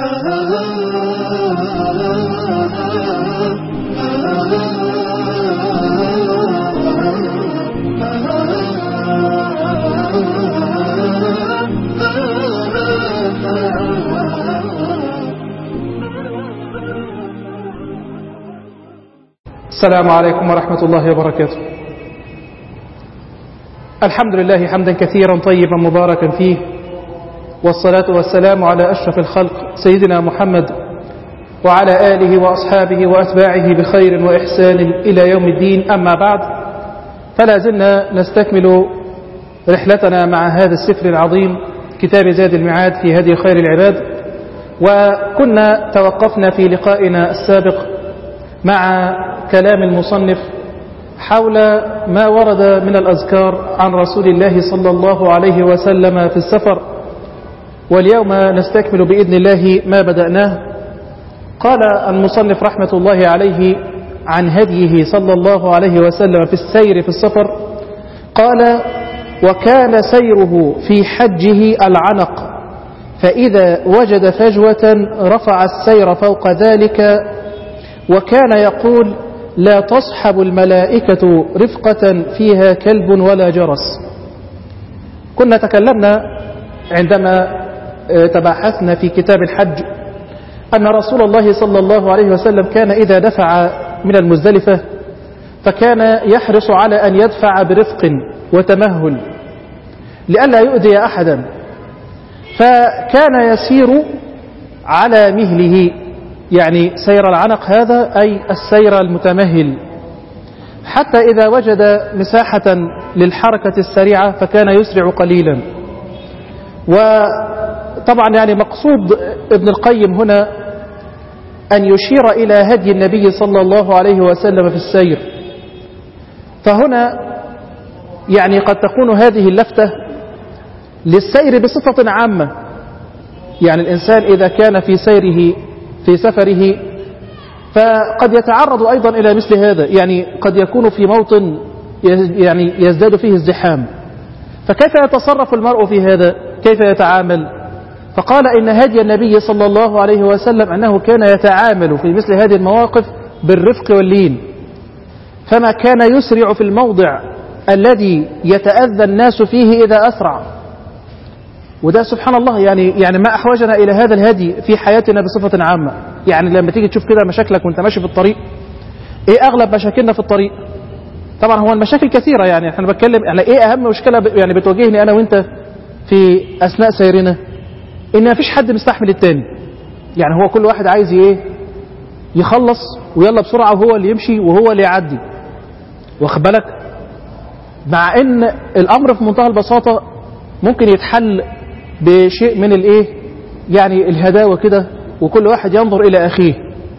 السلام عليكم ورحمة الله وبركاته الحمد لله حمدا كثيرا طيبا مباركا فيه والصلاة والسلام على أشرف الخلق سيدنا محمد وعلى آله وأصحابه وأتباعه بخير وإحسان إلى يوم الدين أما بعد فلا زلنا نستكمل رحلتنا مع هذا السفر العظيم كتاب زاد المعاد في هدي خير العباد وكنا توقفنا في لقائنا السابق مع كلام المصنف حول ما ورد من الأذكار عن رسول الله صلى الله عليه وسلم في السفر واليوم نستكمل بإذن الله ما بدأناه قال المصنف رحمة الله عليه عن هديه صلى الله عليه وسلم في السير في السفر قال وكان سيره في حجه العنق فإذا وجد فجوة رفع السير فوق ذلك وكان يقول لا تصحب الملائكة رفقة فيها كلب ولا جرس كنا تكلمنا عندما تباحثنا في كتاب الحج أن رسول الله صلى الله عليه وسلم كان إذا دفع من المزدلفة فكان يحرص على أن يدفع برفق وتمهل لئلا يؤذي أحدا فكان يسير على مهله يعني سير العنق هذا أي السير المتمهل حتى إذا وجد مساحة للحركة السريعة فكان يسرع قليلا وطبعا يعني مقصود ابن القيم هنا أن يشير إلى هدي النبي صلى الله عليه وسلم في السير فهنا يعني قد تكون هذه اللفتة للسير بصفة عامة يعني الإنسان إذا كان في سيره في سفره فقد يتعرض أيضا إلى مثل هذا يعني قد يكون في موطن يعني يزداد فيه ازدحام فكيف يتصرف المرء في هذا كيف يتعامل فقال إن هدي النبي صلى الله عليه وسلم أنه كان يتعامل في مثل هذه المواقف بالرفق واللين فما كان يسرع في الموضع الذي يتأذى الناس فيه إذا أسرع وده سبحان الله يعني يعني ما أحوجنا إلى هذا الهدي في حياتنا بصفة عامة يعني لما تيجي تشوف كده مشاكلك وانت ماشي في الطريق ايه أغلب مشاكلنا في الطريق طبعا هو المشاكل كثيرة يعني احنا بتكلم يعني ايه أهم مشكلة يعني بتواجهني أنا وانت في أثناء سيرنا إن مفيش حد مستحمل التاني يعني هو كل واحد عايز ايه يخلص ويلا بسرعة وهو اللي يمشي وهو اللي يعدي واخد بالك مع ان الامر في منتهى البساطة ممكن يتحل بشيء من الايه يعني الهداوة كده وكل واحد ينظر الى اخيه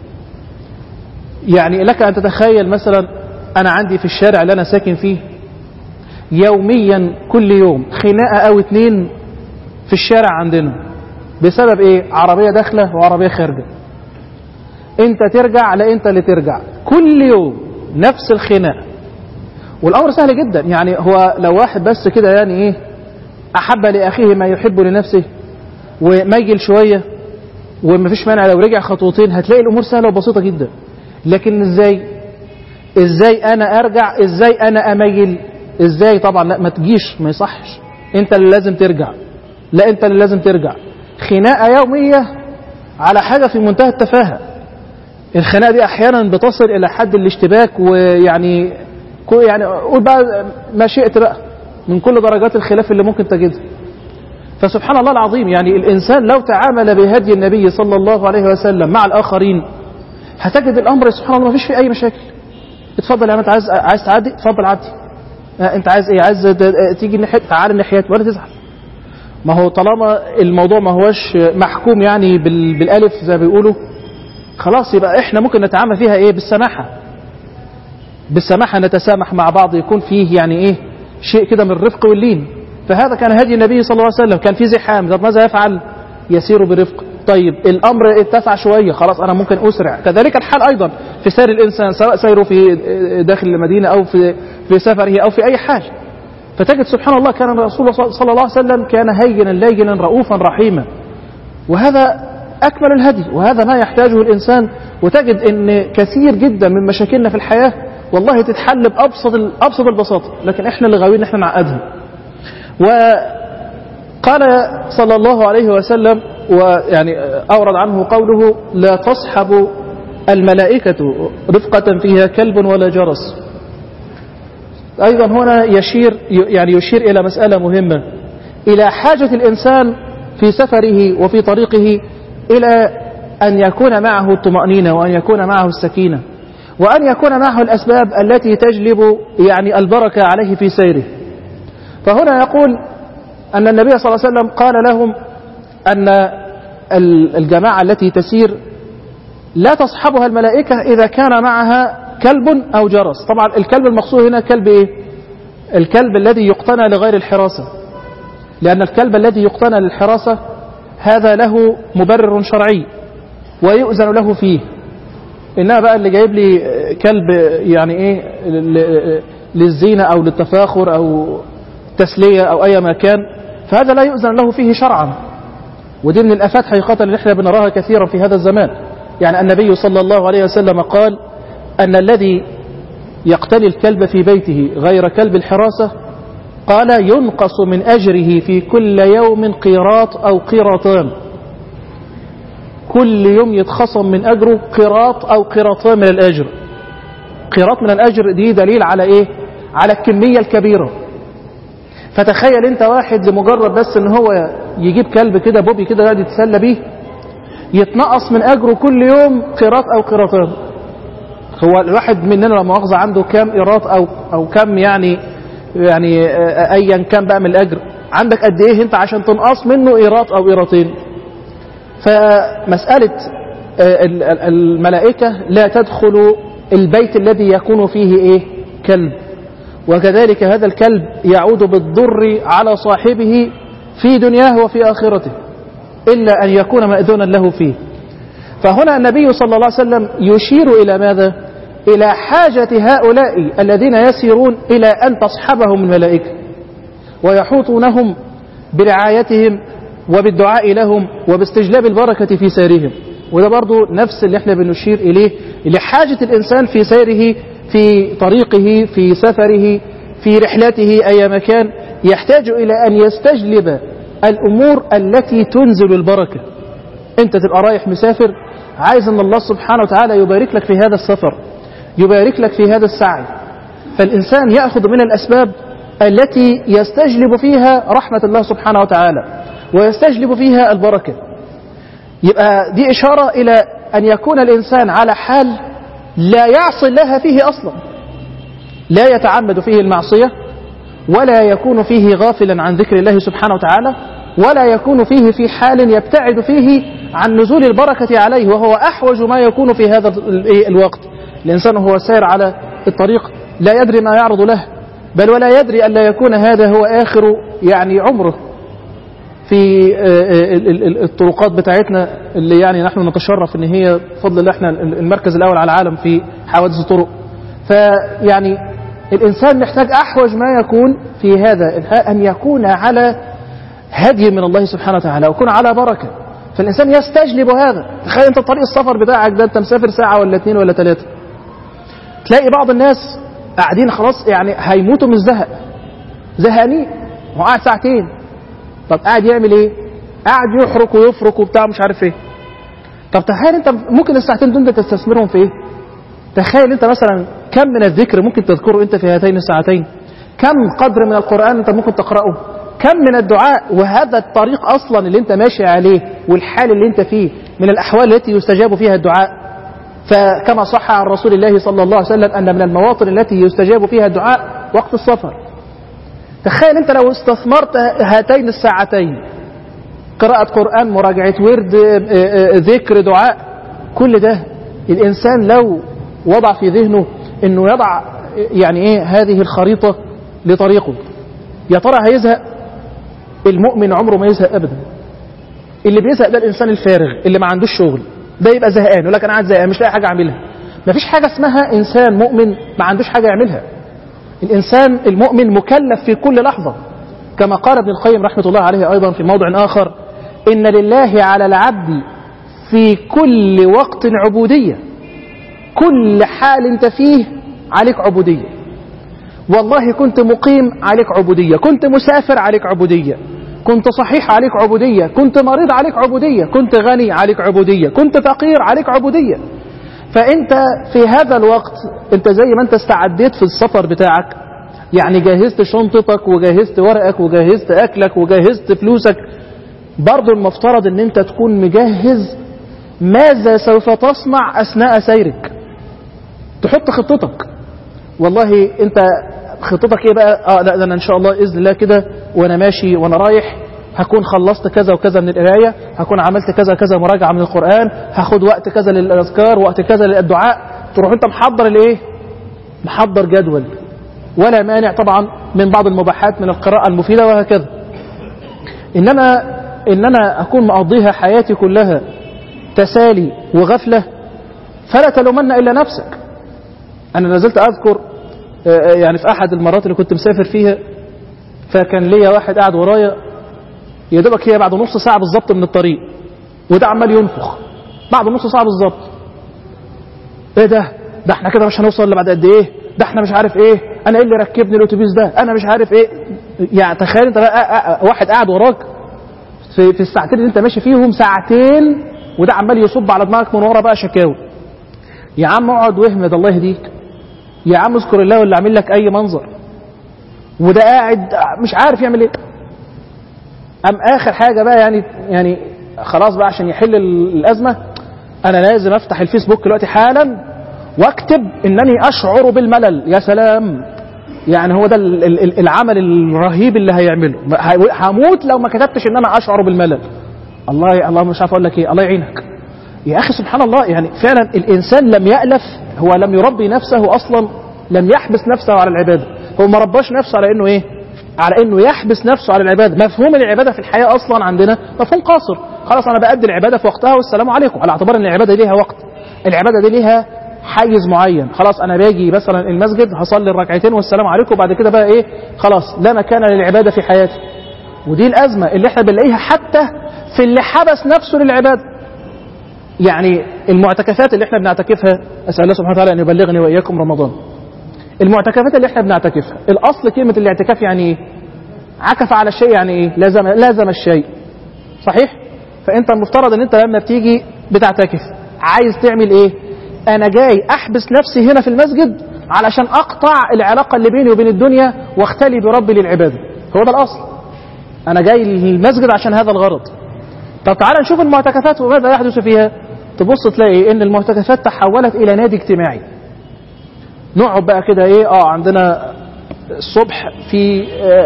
يعني لك ان تتخيل مثلا انا عندي في الشارع اللي انا ساكن فيه يوميا كل يوم خناقة او اتنين في الشارع عندنا بسبب ايه عربية داخلة وعربية خارجة انت ترجع لا انت اللي ترجع كل يوم نفس الخناقة والامر سهل جدا يعني هو لو واحد بس كده يعني ايه أحب لأخيه ما يحب لنفسه وميل شوية ومفيش مانع لو رجع خطوتين هتلاقي الأمور سهلة وبسيطة جدا لكن إزاي إزاي أنا أرجع إزاي أنا أميل إزاي طبعا لا ما تجيش ما يصحش أنت اللي لازم ترجع لا أنت اللي لازم ترجع خناقة يومية على حاجة في منتهى التفاهة الخناقة دي أحيانا بتصل إلى حد الاشتباك ويعني يعني قول بقى ما شئت بقى من كل درجات الخلاف اللي ممكن تجدها فسبحان الله العظيم يعني الإنسان لو تعامل بهدي النبي صلى الله عليه وسلم مع الآخرين هتجد الأمر سبحان الله ما فيش فيه أي مشاكل اتفضل يا انت عايز عايز تعدي اتفضل عدي انت عايز ايه عايز تيجي ناحيه تعال الناحيات ولا تزعل ما هو طالما الموضوع ما هوش محكوم يعني بالالف زي ما بيقولوا خلاص يبقى احنا ممكن نتعامل فيها ايه بالسماحه بالسماحه نتسامح مع بعض يكون فيه يعني ايه شيء كده من الرفق واللين فهذا كان هدي النبي صلى الله عليه وسلم كان في زحام طب ماذا يفعل يسير برفق طيب الأمر اتسع شوية خلاص أنا ممكن أسرع كذلك الحال أيضا في سير الإنسان سواء سيره في داخل المدينة أو في, في سفره أو في أي حال فتجد سبحان الله كان الرسول صلى الله عليه وسلم كان هينا لينا رؤوفا رحيما وهذا أكمل الهدي وهذا ما يحتاجه الإنسان وتجد أن كثير جدا من مشاكلنا في الحياة والله تتحل بأبسط أبسط البساطة لكن إحنا اللي غاويين إحنا نعقدها وقال صلى الله عليه وسلم ويعني أورد عنه قوله لا تصحب الملائكة رفقة فيها كلب ولا جرس أيضا هنا يشير يعني يشير إلى مسألة مهمة إلى حاجة الإنسان في سفره وفي طريقه إلى أن يكون معه الطمأنينة وأن يكون معه السكينة وأن يكون معه الأسباب التي تجلب يعني البركة عليه في سيره فهنا يقول أن النبي صلى الله عليه وسلم قال لهم أن الجماعة التي تسير لا تصحبها الملائكة إذا كان معها كلب أو جرس طبعا الكلب المقصود هنا كلب إيه؟ الكلب الذي يقتنى لغير الحراسة لأن الكلب الذي يقتنى للحراسة هذا له مبرر شرعي ويؤذن له فيه إنما بقى اللي جايب لي كلب يعني إيه للزينة أو للتفاخر أو تسلية أو أي مكان فهذا لا يؤذن له فيه شرعا ودي من الآفات حقيقة اللي احنا بنراها كثيرا في هذا الزمان يعني النبي صلى الله عليه وسلم قال أن الذي يقتني الكلب في بيته غير كلب الحراسة قال ينقص من أجره في كل يوم قيراط أو قيراطان كل يوم يتخصم من أجره قيراط أو قيراطان من الأجر قيراط من الأجر دي دليل على إيه على الكمية الكبيرة فتخيل انت واحد لمجرد بس ان هو يجيب كلب كده بوبي كده يقعد يتسلى بيه يتنقص من اجره كل يوم قيراط او قيراطان هو الواحد مننا لما مؤاخذة عنده كام قيراط او او كام يعني يعني ايا كان بقى من الاجر عندك قد ايه انت عشان تنقص منه قيراط او قيراطين فمسألة الملائكة لا تدخل البيت الذي يكون فيه ايه كلب وكذلك هذا الكلب يعود بالضر على صاحبه في دنياه وفي آخرته إلا أن يكون مأذونا له فيه فهنا النبي صلى الله عليه وسلم يشير إلى ماذا إلى حاجة هؤلاء الذين يسيرون إلى أن تصحبهم الملائكة ويحوطونهم برعايتهم وبالدعاء لهم وباستجلاب البركة في سيرهم وده برضو نفس اللي احنا بنشير إليه لحاجة الإنسان في سيره في طريقه في سفره في رحلته أي مكان يحتاج إلى أن يستجلب الأمور التي تنزل البركة أنت تبقى رايح مسافر عايز أن الله سبحانه وتعالى يبارك لك في هذا السفر يبارك لك في هذا السعي فالإنسان يأخذ من الأسباب التي يستجلب فيها رحمة الله سبحانه وتعالى ويستجلب فيها البركة يبقى دي إشارة إلى أن يكون الإنسان على حال لا يعصي الله فيه أصلا لا يتعمد فيه المعصية ولا يكون فيه غافلا عن ذكر الله سبحانه وتعالى ولا يكون فيه في حال يبتعد فيه عن نزول البركة عليه وهو أحوج ما يكون في هذا الوقت الإنسان هو سير على الطريق لا يدري ما يعرض له بل ولا يدري أن لا يكون هذا هو آخر يعني عمره في الطرقات بتاعتنا اللي يعني نحن نتشرف ان هي بفضل الله احنا المركز الاول على العالم في حوادث الطرق فيعني الانسان محتاج احوج ما يكون في هذا ان يكون على هدي من الله سبحانه وتعالى ويكون على بركه فالانسان يستجلب هذا تخيل انت طريق السفر بتاعك ده انت مسافر ساعه ولا اثنين ولا ثلاثه تلاقي بعض الناس قاعدين خلاص يعني هيموتوا من الزهق زهقانين هو قاعد ساعتين طب قاعد يعمل ايه قاعد يحرك ويفرك وبتاع مش عارف ايه طب تخيل انت ممكن الساعتين دول تستثمرهم في ايه تخيل انت مثلا كم من الذكر ممكن تذكره انت في هاتين الساعتين كم قدر من القرآن انت ممكن تقرأه كم من الدعاء وهذا الطريق اصلا اللي انت ماشي عليه والحال اللي انت فيه من الاحوال التي يستجاب فيها الدعاء فكما صح عن رسول الله صلى الله عليه وسلم ان من المواطن التي يستجاب فيها الدعاء وقت السفر تخيل انت لو استثمرت هاتين الساعتين قراءة قرآن مراجعة ورد ذكر دعاء كل ده الإنسان لو وضع في ذهنه انه يضع يعني ايه هذه الخريطة لطريقه يا ترى هيزهق المؤمن عمره ما يزهق ابدا اللي بيزهق ده الانسان الفارغ اللي ما عندوش شغل ده يبقى زهقان يقول لك انا قاعد زهقان مش لاقي حاجه اعملها ما فيش حاجه اسمها انسان مؤمن ما عندوش حاجه يعملها الإنسان المؤمن مكلف في كل لحظة كما قال ابن القيم رحمة الله عليه أيضا في موضع آخر إن لله على العبد في كل وقت عبودية كل حال انت فيه عليك عبودية والله كنت مقيم عليك عبودية كنت مسافر عليك عبودية كنت صحيح عليك عبودية كنت مريض عليك عبودية كنت غني عليك عبودية كنت فقير عليك عبودية فانت في هذا الوقت انت زي ما انت استعديت في السفر بتاعك يعني جهزت شنطتك وجهزت ورقك وجهزت اكلك وجهزت فلوسك برضو المفترض ان انت تكون مجهز ماذا سوف تصنع اثناء سيرك تحط خطتك والله انت خطتك ايه بقى اه لا ده انا ان شاء الله باذن الله كده وانا ماشي وانا رايح هكون خلصت كذا وكذا من القرايه هكون عملت كذا كذا مراجعه من القران هاخد وقت كذا للاذكار وقت كذا للدعاء تروح انت محضر الايه محضر جدول ولا مانع طبعا من بعض المباحات من القراءه المفيده وهكذا انما ان انا اكون مقضيها حياتي كلها تسالي وغفله فلا تلومن الا نفسك انا نزلت اذكر يعني في احد المرات اللي كنت مسافر فيها فكان ليا واحد قاعد ورايا يا دوبك هي بعد نص ساعه بالظبط من الطريق وده عمال ينفخ بعد نص ساعه بالظبط ايه ده ده احنا كده مش هنوصل الا بعد قد ايه ده احنا مش عارف ايه انا ايه اللي ركبني الاتوبيس ده انا مش عارف ايه يعني تخيل انت بقى واحد قاعد وراك في, في الساعتين اللي انت ماشي فيهم ساعتين وده عمال يصب على دماغك من ورا بقى شكاوي يا عم اقعد واهمد الله يهديك يا عم اذكر الله واللي عامل لك اي منظر وده قاعد مش عارف يعمل ايه ام اخر حاجه بقى يعني يعني خلاص بقى عشان يحل الازمه انا لازم افتح الفيسبوك دلوقتي حالا واكتب انني اشعر بالملل يا سلام يعني هو ده العمل الرهيب اللي هيعمله هموت لو ما كتبتش ان انا اشعر بالملل الله الله مش عارف اقول لك ايه الله يعينك يا اخي سبحان الله يعني فعلا الانسان لم يالف هو لم يربي نفسه اصلا لم يحبس نفسه على العباده هو ما رباش نفسه على انه ايه على انه يحبس نفسه على العباده مفهوم العباده في الحياه اصلا عندنا مفهوم قاصر خلاص انا بادي العباده في وقتها والسلام عليكم على اعتبار ان العباده ليها وقت العباده دي ليها حيز معين خلاص انا باجي مثلا المسجد هصلي الركعتين والسلام عليكم وبعد كده بقى ايه خلاص لا مكان للعباده في حياتي ودي الازمه اللي احنا بنلاقيها حتى في اللي حبس نفسه للعباده يعني المعتكفات اللي احنا بنعتكفها اسال الله سبحانه وتعالى ان يبلغني واياكم رمضان المعتكفات اللي احنا بنعتكفها الاصل كلمه الاعتكاف يعني ايه عكف على الشيء يعني ايه لازم لازم الشيء صحيح فانت المفترض ان انت لما بتيجي بتعتكف عايز تعمل ايه انا جاي احبس نفسي هنا في المسجد علشان اقطع العلاقه اللي بيني وبين الدنيا واختلي بربي للعباده هو ده الاصل انا جاي للمسجد عشان هذا الغرض طب تعالى نشوف المعتكفات وماذا يحدث فيها تبص تلاقي ان المعتكفات تحولت الى نادي اجتماعي نقعد بقى كده ايه اه عندنا الصبح في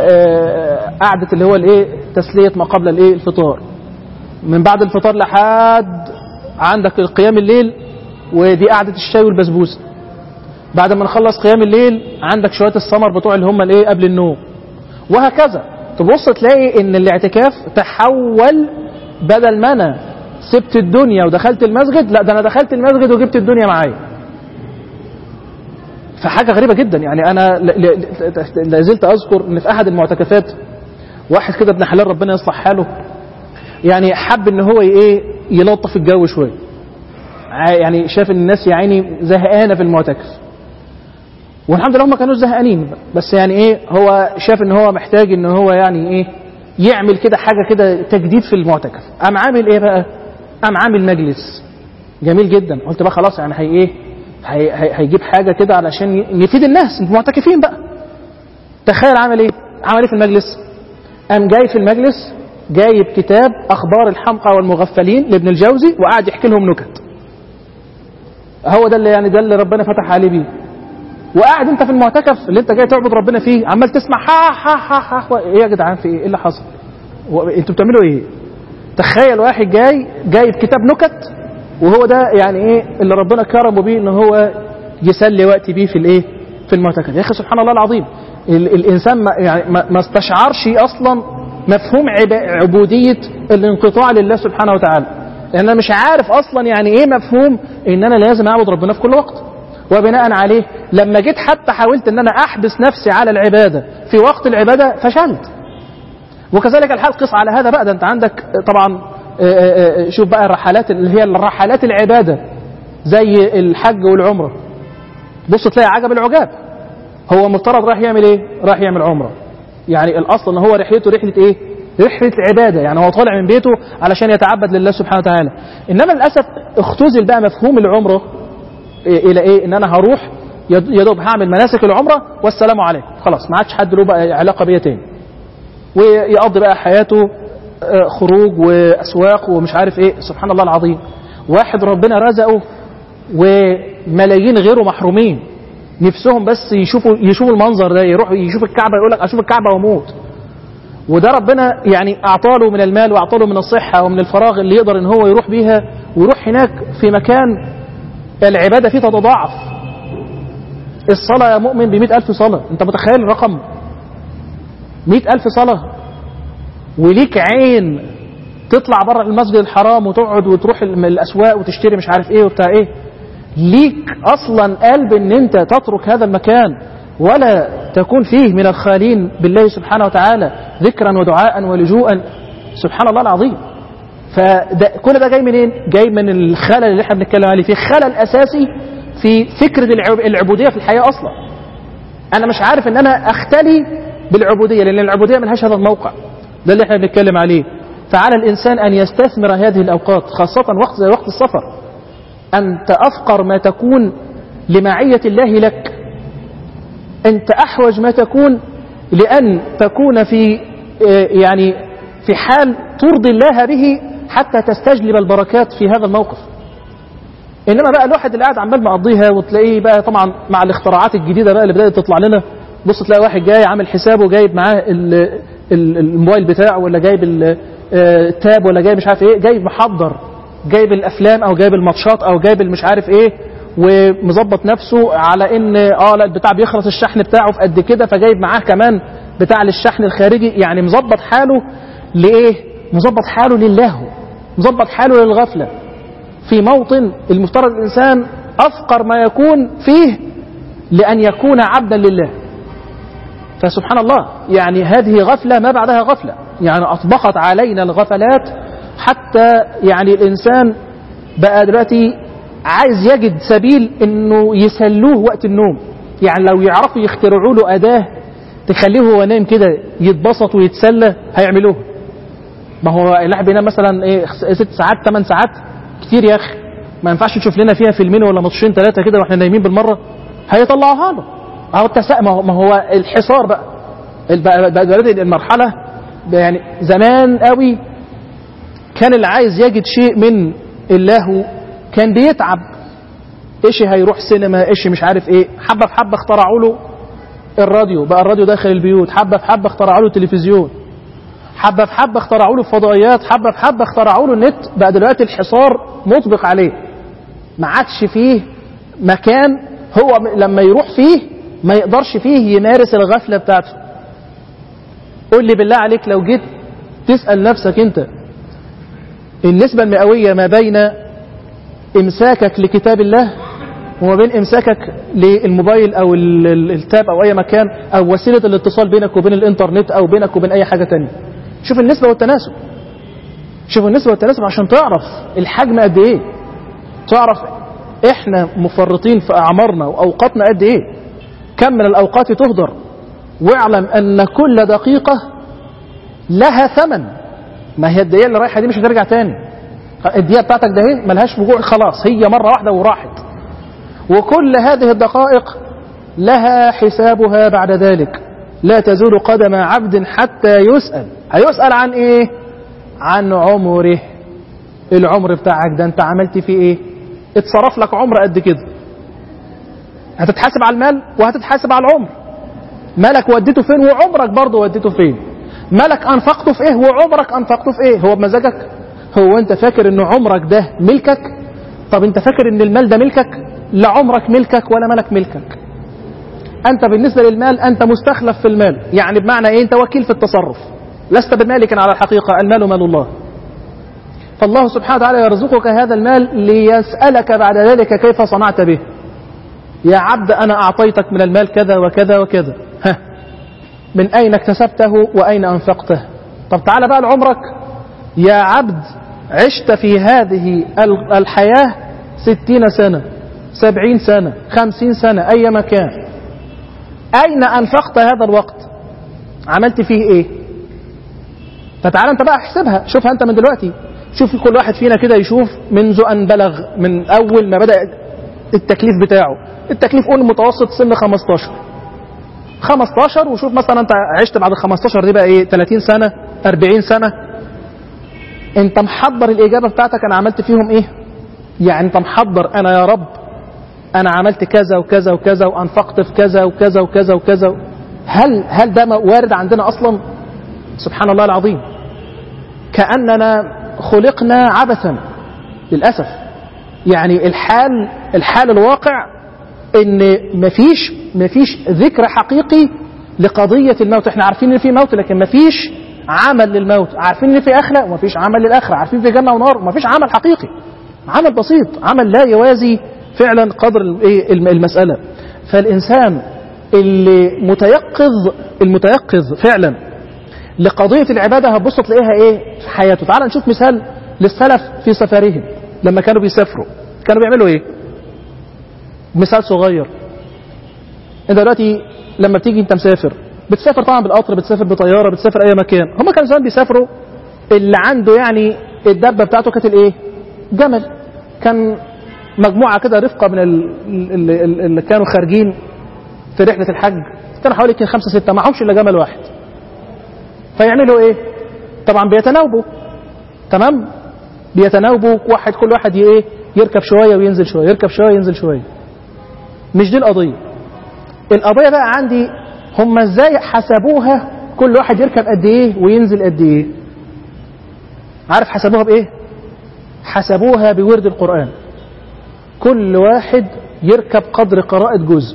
قعدة اللي هو الايه تسلية ما قبل الايه الفطار من بعد الفطار لحد عندك قيام الليل ودي قعدة الشاي والبسبوسة بعد ما نخلص قيام الليل عندك شوية السمر بتوع اللي هم الايه قبل النوم وهكذا تبص تلاقي ان الاعتكاف تحول بدل ما انا سبت الدنيا ودخلت المسجد لا ده انا دخلت المسجد وجبت الدنيا معايا فحاجه غريبه جدا يعني انا لا زلت اذكر ان في احد المعتكفات واحد كده ابن حلال ربنا يصلح حاله يعني حب ان هو ايه يلطف الجو شويه يعني شاف ان الناس يا عيني زهقانه في المعتكف والحمد لله هم كانوا زهقانين بس يعني ايه هو شاف ان هو محتاج ان هو يعني ايه يعمل كده حاجه كده تجديد في المعتكف قام عامل ايه بقى قام عامل مجلس جميل جدا قلت بقى خلاص يعني هي ايه هي هي هيجيب حاجه كده علشان يفيد الناس المعتكفين بقى تخيل عمل ايه عمل ايه في المجلس قام جاي في المجلس جايب كتاب اخبار الحمقى والمغفلين لابن الجوزي وقعد يحكي لهم نكت هو ده اللي يعني ده اللي ربنا فتح عليه بيه وقاعد انت في المعتكف اللي انت جاي تعبد ربنا فيه عمال تسمع ها ها ها ها ايه يا جدعان في ايه؟ ايه اللي حصل؟ انتوا بتعملوا ايه؟ تخيل واحد جاي جايب كتاب نكت وهو ده يعني ايه اللي ربنا كرمه بيه ان هو يسلي وقت بيه في الايه؟ في المعتكف يا اخي سبحان الله العظيم ال الانسان ما يعني ما, ما استشعرش اصلا مفهوم عبوديه الانقطاع لله سبحانه وتعالى لان انا مش عارف اصلا يعني ايه مفهوم ان انا لازم اعبد ربنا في كل وقت وبناء عليه لما جيت حتى حاولت ان انا احبس نفسي على العباده في وقت العباده فشلت وكذلك الحال قص على هذا بقى ده انت عندك طبعا شوف بقى الرحلات اللي هي الرحلات العبادة زي الحج والعمرة بص تلاقي عجب العجاب هو مفترض راح يعمل ايه راح يعمل عمرة يعني الاصل ان هو رحلته رحلة ايه رحلة عبادة يعني هو طالع من بيته علشان يتعبد لله سبحانه وتعالى انما للأسف اختزل بقى مفهوم العمرة إيه الى ايه ان انا هروح يا دوب هعمل مناسك العمرة والسلام عليكم خلاص ما عادش حد له بقى علاقة بيا تاني ويقضي بقى حياته خروج واسواق ومش عارف ايه سبحان الله العظيم واحد ربنا رزقه وملايين غيره محرومين نفسهم بس يشوفوا يشوفوا المنظر ده يروح يشوف الكعبه يقول لك اشوف الكعبه واموت وده ربنا يعني اعطاله من المال واعطاله من الصحه ومن الفراغ اللي يقدر ان هو يروح بيها ويروح هناك في مكان العباده فيه تتضاعف الصلاه يا مؤمن ب ألف صلاه انت متخيل الرقم مئة ألف صلاه وليك عين تطلع بره المسجد الحرام وتقعد وتروح الاسواق وتشتري مش عارف ايه وبتاع ايه ليك اصلا قلب ان انت تترك هذا المكان ولا تكون فيه من الخالين بالله سبحانه وتعالى ذكرا ودعاء ولجوءا سبحان الله العظيم فكل ده جاي منين جاي من الخلل اللي احنا بنتكلم عليه في خلل اساسي في فكرة العبودية في الحياة اصلا انا مش عارف ان انا اختلي بالعبودية لان العبودية ملهاش هذا الموقع ده اللي احنا بنتكلم عليه فعلى الإنسان أن يستثمر هذه الأوقات خاصة وقت زي وقت السفر أنت أفقر ما تكون لمعية الله لك أنت أحوج ما تكون لأن تكون في يعني في حال ترضي الله به حتى تستجلب البركات في هذا الموقف إنما بقى الواحد اللي قاعد عمال مقضيها وتلاقيه بقى طبعا مع الاختراعات الجديدة بقى اللي بدأت تطلع لنا بص تلاقي واحد جاي عامل حسابه جايب معاه الموبايل بتاعه ولا جايب التاب ولا جايب مش عارف ايه جايب محضر جايب الافلام او جايب الماتشات او جايب مش عارف ايه ومظبط نفسه على ان اه لا البتاع بيخلص الشحن بتاعه في قد كده فجايب معاه كمان بتاع للشحن الخارجي يعني مظبط حاله لايه مظبط حاله للهو مظبط حاله للغفله في موطن المفترض الانسان افقر ما يكون فيه لان يكون عبدا لله فسبحان الله يعني هذه غفلة ما بعدها غفلة يعني أطبقت علينا الغفلات حتى يعني الإنسان بقى دلوقتي عايز يجد سبيل انه يسلوه وقت النوم يعني لو يعرفوا يخترعوا له أداة تخليه هو نايم كده يتبسط ويتسلى هيعملوه ما هو الواحد بينام مثلا ايه ست ساعات ثمان ساعات كتير يا اخي ما ينفعش نشوف لنا فيها فيلمين ولا ماتشين ثلاثه كده واحنا نايمين بالمره هيطلعوها له اهو التساء ما هو, ما هو الحصار بقى بقى دلوقتي المرحله يعني زمان قوي كان اللي عايز يجد شيء من اللهو كان بيتعب ايش هيروح سينما ايش مش عارف ايه حبه في حبه اخترعوا له الراديو بقى الراديو داخل البيوت حبه في حبه اخترعوا له التلفزيون حبه في حبه اخترعوا له الفضائيات حبه في حبه اخترعوا له النت بقى دلوقتي الحصار مطبق عليه ما عادش فيه مكان هو لما يروح فيه ما يقدرش فيه يمارس الغفله بتاعته قول لي بالله عليك لو جيت تسال نفسك انت النسبه المئويه ما بين امساكك لكتاب الله وما بين امساكك للموبايل او التاب او اي مكان او وسيله الاتصال بينك وبين الانترنت او بينك وبين اي حاجه تانية شوف النسبه والتناسب شوف النسبه والتناسب عشان تعرف الحجم قد ايه تعرف احنا مفرطين في اعمارنا واوقاتنا قد ايه كم من الاوقات تهدر واعلم ان كل دقيقه لها ثمن ما هي الدقيقه اللي رايحه دي مش هترجع تاني الدقيقه بتاعتك ده اهي ملهاش رجوع خلاص هي مره واحده وراحت وكل هذه الدقائق لها حسابها بعد ذلك لا تزول قدم عبد حتى يسأل هيسأل عن ايه عن عمره العمر بتاعك ده انت عملت فيه ايه اتصرف لك عمر قد كده هتتحاسب على المال وهتتحاسب على العمر مالك وديته فين وعمرك برضه وديته فين مالك انفقته في ايه وعمرك انفقته في ايه هو بمزاجك هو انت فاكر ان عمرك ده ملكك طب انت فاكر ان المال ده ملكك لا عمرك ملكك ولا مالك ملكك انت بالنسبة للمال انت مستخلف في المال يعني بمعنى ايه انت وكيل في التصرف لست بمالك على الحقيقة المال مال الله فالله سبحانه وتعالى يرزقك هذا المال ليسألك بعد ذلك كيف صنعت به يا عبد أنا أعطيتك من المال كذا وكذا وكذا ها من أين اكتسبته وأين أنفقته طب تعالى بقى لعمرك يا عبد عشت في هذه الحياة ستين سنة سبعين سنة خمسين سنة أي مكان أين أنفقت هذا الوقت عملت فيه إيه فتعال أنت بقى احسبها شوفها أنت من دلوقتي شوف كل واحد فينا كده يشوف منذ أن بلغ من أول ما بدأ التكليف بتاعه التكليف قول متوسط سن 15 15 وشوف مثلا انت عشت بعد 15 دي بقى ايه 30 سنة 40 سنة انت محضر الاجابة بتاعتك انا عملت فيهم ايه يعني انت محضر انا يا رب انا عملت كذا وكذا وكذا وانفقت في كذا وكذا وكذا وكذا هل هل ده وارد عندنا اصلا سبحان الله العظيم كأننا خلقنا عبثا للأسف يعني الحال الحال الواقع ان مفيش مفيش ذكر حقيقي لقضية الموت احنا عارفين ان في موت لكن مفيش عمل للموت عارفين ان في اخرة ومفيش عمل للاخرة عارفين في جنة ونار ومفيش عمل حقيقي عمل بسيط عمل لا يوازي فعلا قدر المسألة فالإنسان اللي متيقظ المتيقظ فعلا لقضية العبادة هتبص تلاقيها ايه في حياته تعال نشوف مثال للسلف في سفرهم لما كانوا بيسافروا كانوا بيعملوا ايه مثال صغير انت دلوقتي لما بتيجي انت مسافر بتسافر طبعا بالقطر بتسافر بطياره بتسافر اي مكان هم كانوا زمان بيسافروا اللي عنده يعني الدبه بتاعته كانت الايه جمل كان مجموعه كده رفقه من اللي, اللي كانوا خارجين في رحله الحج كانوا حوالي كده خمسه سته معهمش الا جمل واحد فيعملوا ايه طبعا بيتناوبوا تمام بيتناوبوا واحد كل واحد ايه يركب شويه وينزل شويه يركب شويه وينزل شويه مش دي القضيه القضيه بقى عندي هم ازاي حسبوها كل واحد يركب قد ايه وينزل قد ايه عارف حسبوها بايه حسبوها بورد القران كل واحد يركب قدر قراءة جزء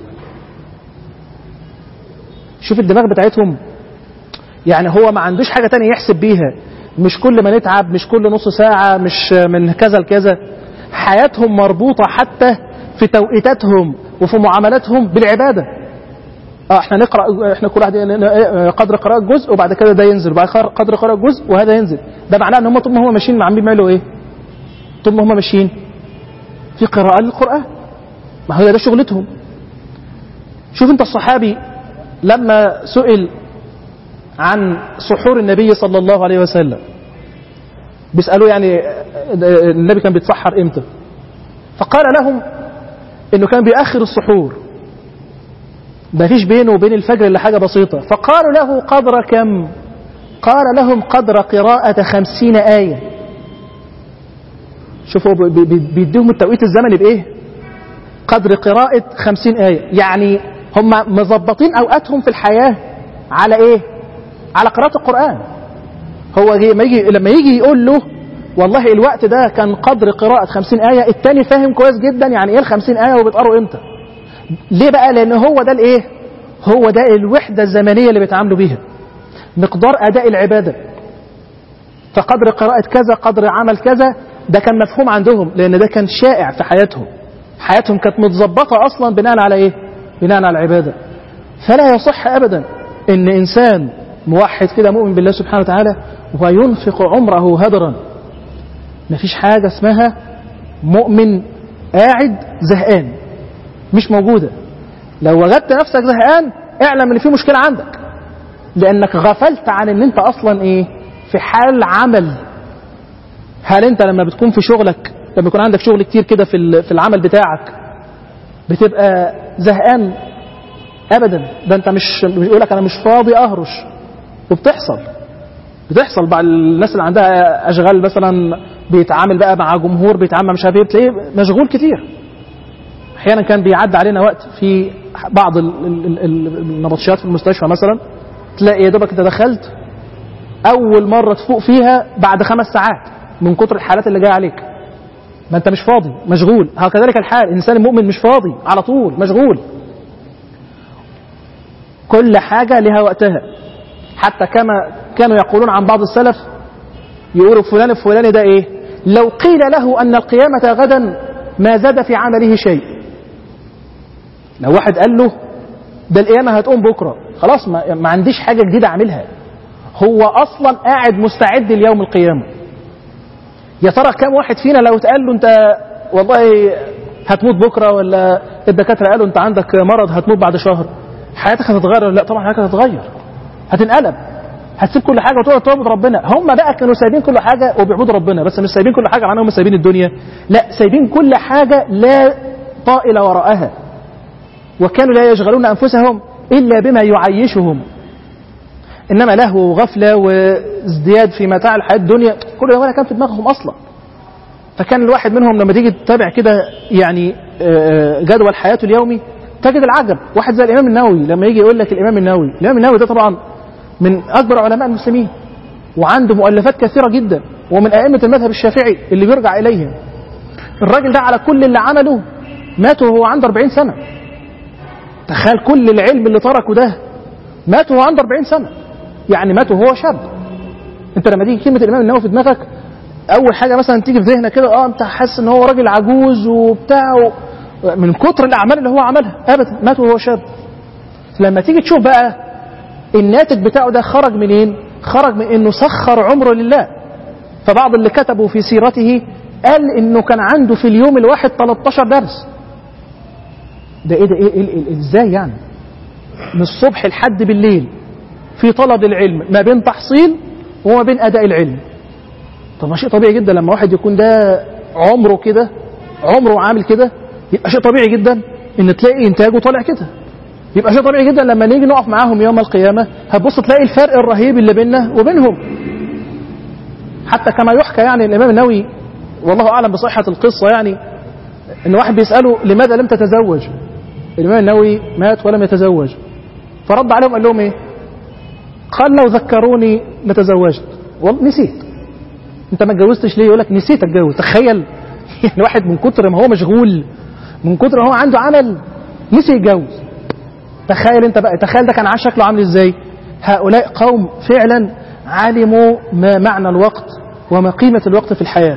شوف الدماغ بتاعتهم يعني هو ما عندوش حاجة تانية يحسب بيها مش كل ما نتعب مش كل نص ساعة مش من كذا لكذا حياتهم مربوطة حتى في توقيتاتهم وفي معاملاتهم بالعبادة اه احنا نقرأ احنا كل واحد قدر قراءة جزء وبعد كده ده ينزل وبعد قدر قراءة جزء وهذا ينزل ده معناه ان هم طول ما هم ماشيين عاملين بيعملوا ايه طول ما هم ماشيين في قراءة للقرآن ما هو ده شغلتهم شوف انت الصحابي لما سئل عن سحور النبي صلى الله عليه وسلم بيسألوه يعني النبي كان بيتسحر امتى فقال لهم انه كان بيأخر السحور ما فيش بينه وبين الفجر الا حاجة بسيطة فقالوا له قدر كم قال لهم قدر قراءة خمسين آية شوفوا بيديهم التوقيت الزمني بإيه قدر قراءة خمسين آية يعني هم مظبطين أوقاتهم في الحياة على إيه على قراءة القرآن هو لما يجي, لما يجي يقول له والله الوقت ده كان قدر قراءة خمسين آية التاني فاهم كويس جدا يعني إيه الخمسين آية وبتقروا إمتى ليه بقى لأن هو ده الإيه هو ده الوحدة الزمنية اللي بيتعاملوا بيها مقدار أداء العبادة فقدر قراءة كذا قدر عمل كذا ده كان مفهوم عندهم لأن ده كان شائع في حياتهم حياتهم كانت متظبطة أصلا بناء على إيه بناء على العبادة فلا يصح أبدا إن إنسان موحد كده مؤمن بالله سبحانه وتعالى وينفق عمره هدرا مفيش حاجة اسمها مؤمن قاعد زهقان مش موجودة لو وجدت نفسك زهقان اعلم ان في مشكلة عندك لانك غفلت عن ان انت اصلا ايه في حال عمل هل انت لما بتكون في شغلك لما يكون عندك شغل كتير كده في في العمل بتاعك بتبقى زهقان ابدا ده انت مش بيقول لك انا مش فاضي اهرش وبتحصل بتحصل بقى الناس اللي عندها اشغال مثلا بيتعامل بقى مع جمهور بيتعامل مش عارف ايه بتلاقيه مشغول كتير احيانا كان بيعدي علينا وقت في بعض النبطشيات في المستشفى مثلا تلاقي يا دوبك انت دخلت اول مره تفوق فيها بعد خمس ساعات من كتر الحالات اللي جايه عليك ما انت مش فاضي مشغول هكذلك الحال الانسان المؤمن مش فاضي على طول مشغول كل حاجه لها وقتها حتى كما كانوا يقولون عن بعض السلف يقولوا فلان الفلاني ده ايه لو قيل له ان القيامه غدا ما زاد في عمله شيء لو واحد قال له ده القيامة هتقوم بكرة خلاص ما, ما عنديش حاجة جديدة أعملها هو أصلا قاعد مستعد ليوم القيامة يا ترى كم واحد فينا لو اتقال له انت والله هتموت بكره ولا الدكاتره قالوا انت عندك مرض هتموت بعد شهر حياتك هتتغير ولا لا طبعا حياتك هتتغير هتنقلب هتسيب كل حاجه وتقعد تعبد ربنا هم بقى كانوا سايبين كل حاجه وبيعبدوا ربنا بس مش سايبين كل حاجه معناهم سايبين الدنيا لا سايبين كل حاجه لا طائل وراءها وكانوا لا يشغلون انفسهم الا بما يعيشهم انما لهو وغفله وازدياد في متاع الحياه الدنيا كل ده ولا كان في دماغهم اصلا فكان الواحد منهم لما تيجي تتابع كده يعني جدول حياته اليومي تجد العجب واحد زي الامام النووي لما يجي يقول لك الامام النووي الامام النووي ده طبعا من اكبر علماء المسلمين وعنده مؤلفات كثيره جدا ومن ائمه المذهب الشافعي اللي بيرجع اليهم الراجل ده على كل اللي عمله مات وهو عنده 40 سنه تخيل كل العلم اللي تركه ده مات وهو عنده 40 سنه يعني مات وهو شاب انت لما تيجي كلمه الامام النووي في دماغك اول حاجه مثلا تيجي في ذهنك كده اه انت حاسس ان هو راجل عجوز وبتاع من كتر الاعمال اللي هو عملها ابدا مات وهو شاب لما تيجي تشوف بقى الناتج بتاعه ده خرج منين خرج من انه سخر عمره لله فبعض اللي كتبوا في سيرته قال انه كان عنده في اليوم الواحد 13 درس ده ايه ده ايه, إيه, إيه, إيه ازاي يعني من الصبح لحد بالليل في طلب العلم ما بين تحصيل وما بين اداء العلم طب ما شيء طبيعي جدا لما واحد يكون ده عمره كده عمره عامل كده يبقى شيء طبيعي جدا ان تلاقي انتاجه طالع كده يبقى شيء طبيعي جدا لما نيجي نقف معاهم يوم القيامة هتبص تلاقي الفرق الرهيب اللي بيننا وبينهم حتى كما يحكى يعني الإمام النووي والله أعلم بصحة القصة يعني إن واحد بيسأله لماذا لم تتزوج الإمام النووي مات ولم يتزوج فرد عليهم قال لهم إيه قال لو ذكروني لتزوجت والله نسيت انت ما اتجوزتش ليه يقول لك نسيت اتجوز تخيل يعني واحد من كتر ما هو مشغول من كتر ما هو عنده عمل نسي يتجوز تخيل انت بقى تخيل ده كان عاش شكله عامل ازاي هؤلاء قوم فعلا علموا ما معنى الوقت وما قيمة الوقت في الحياة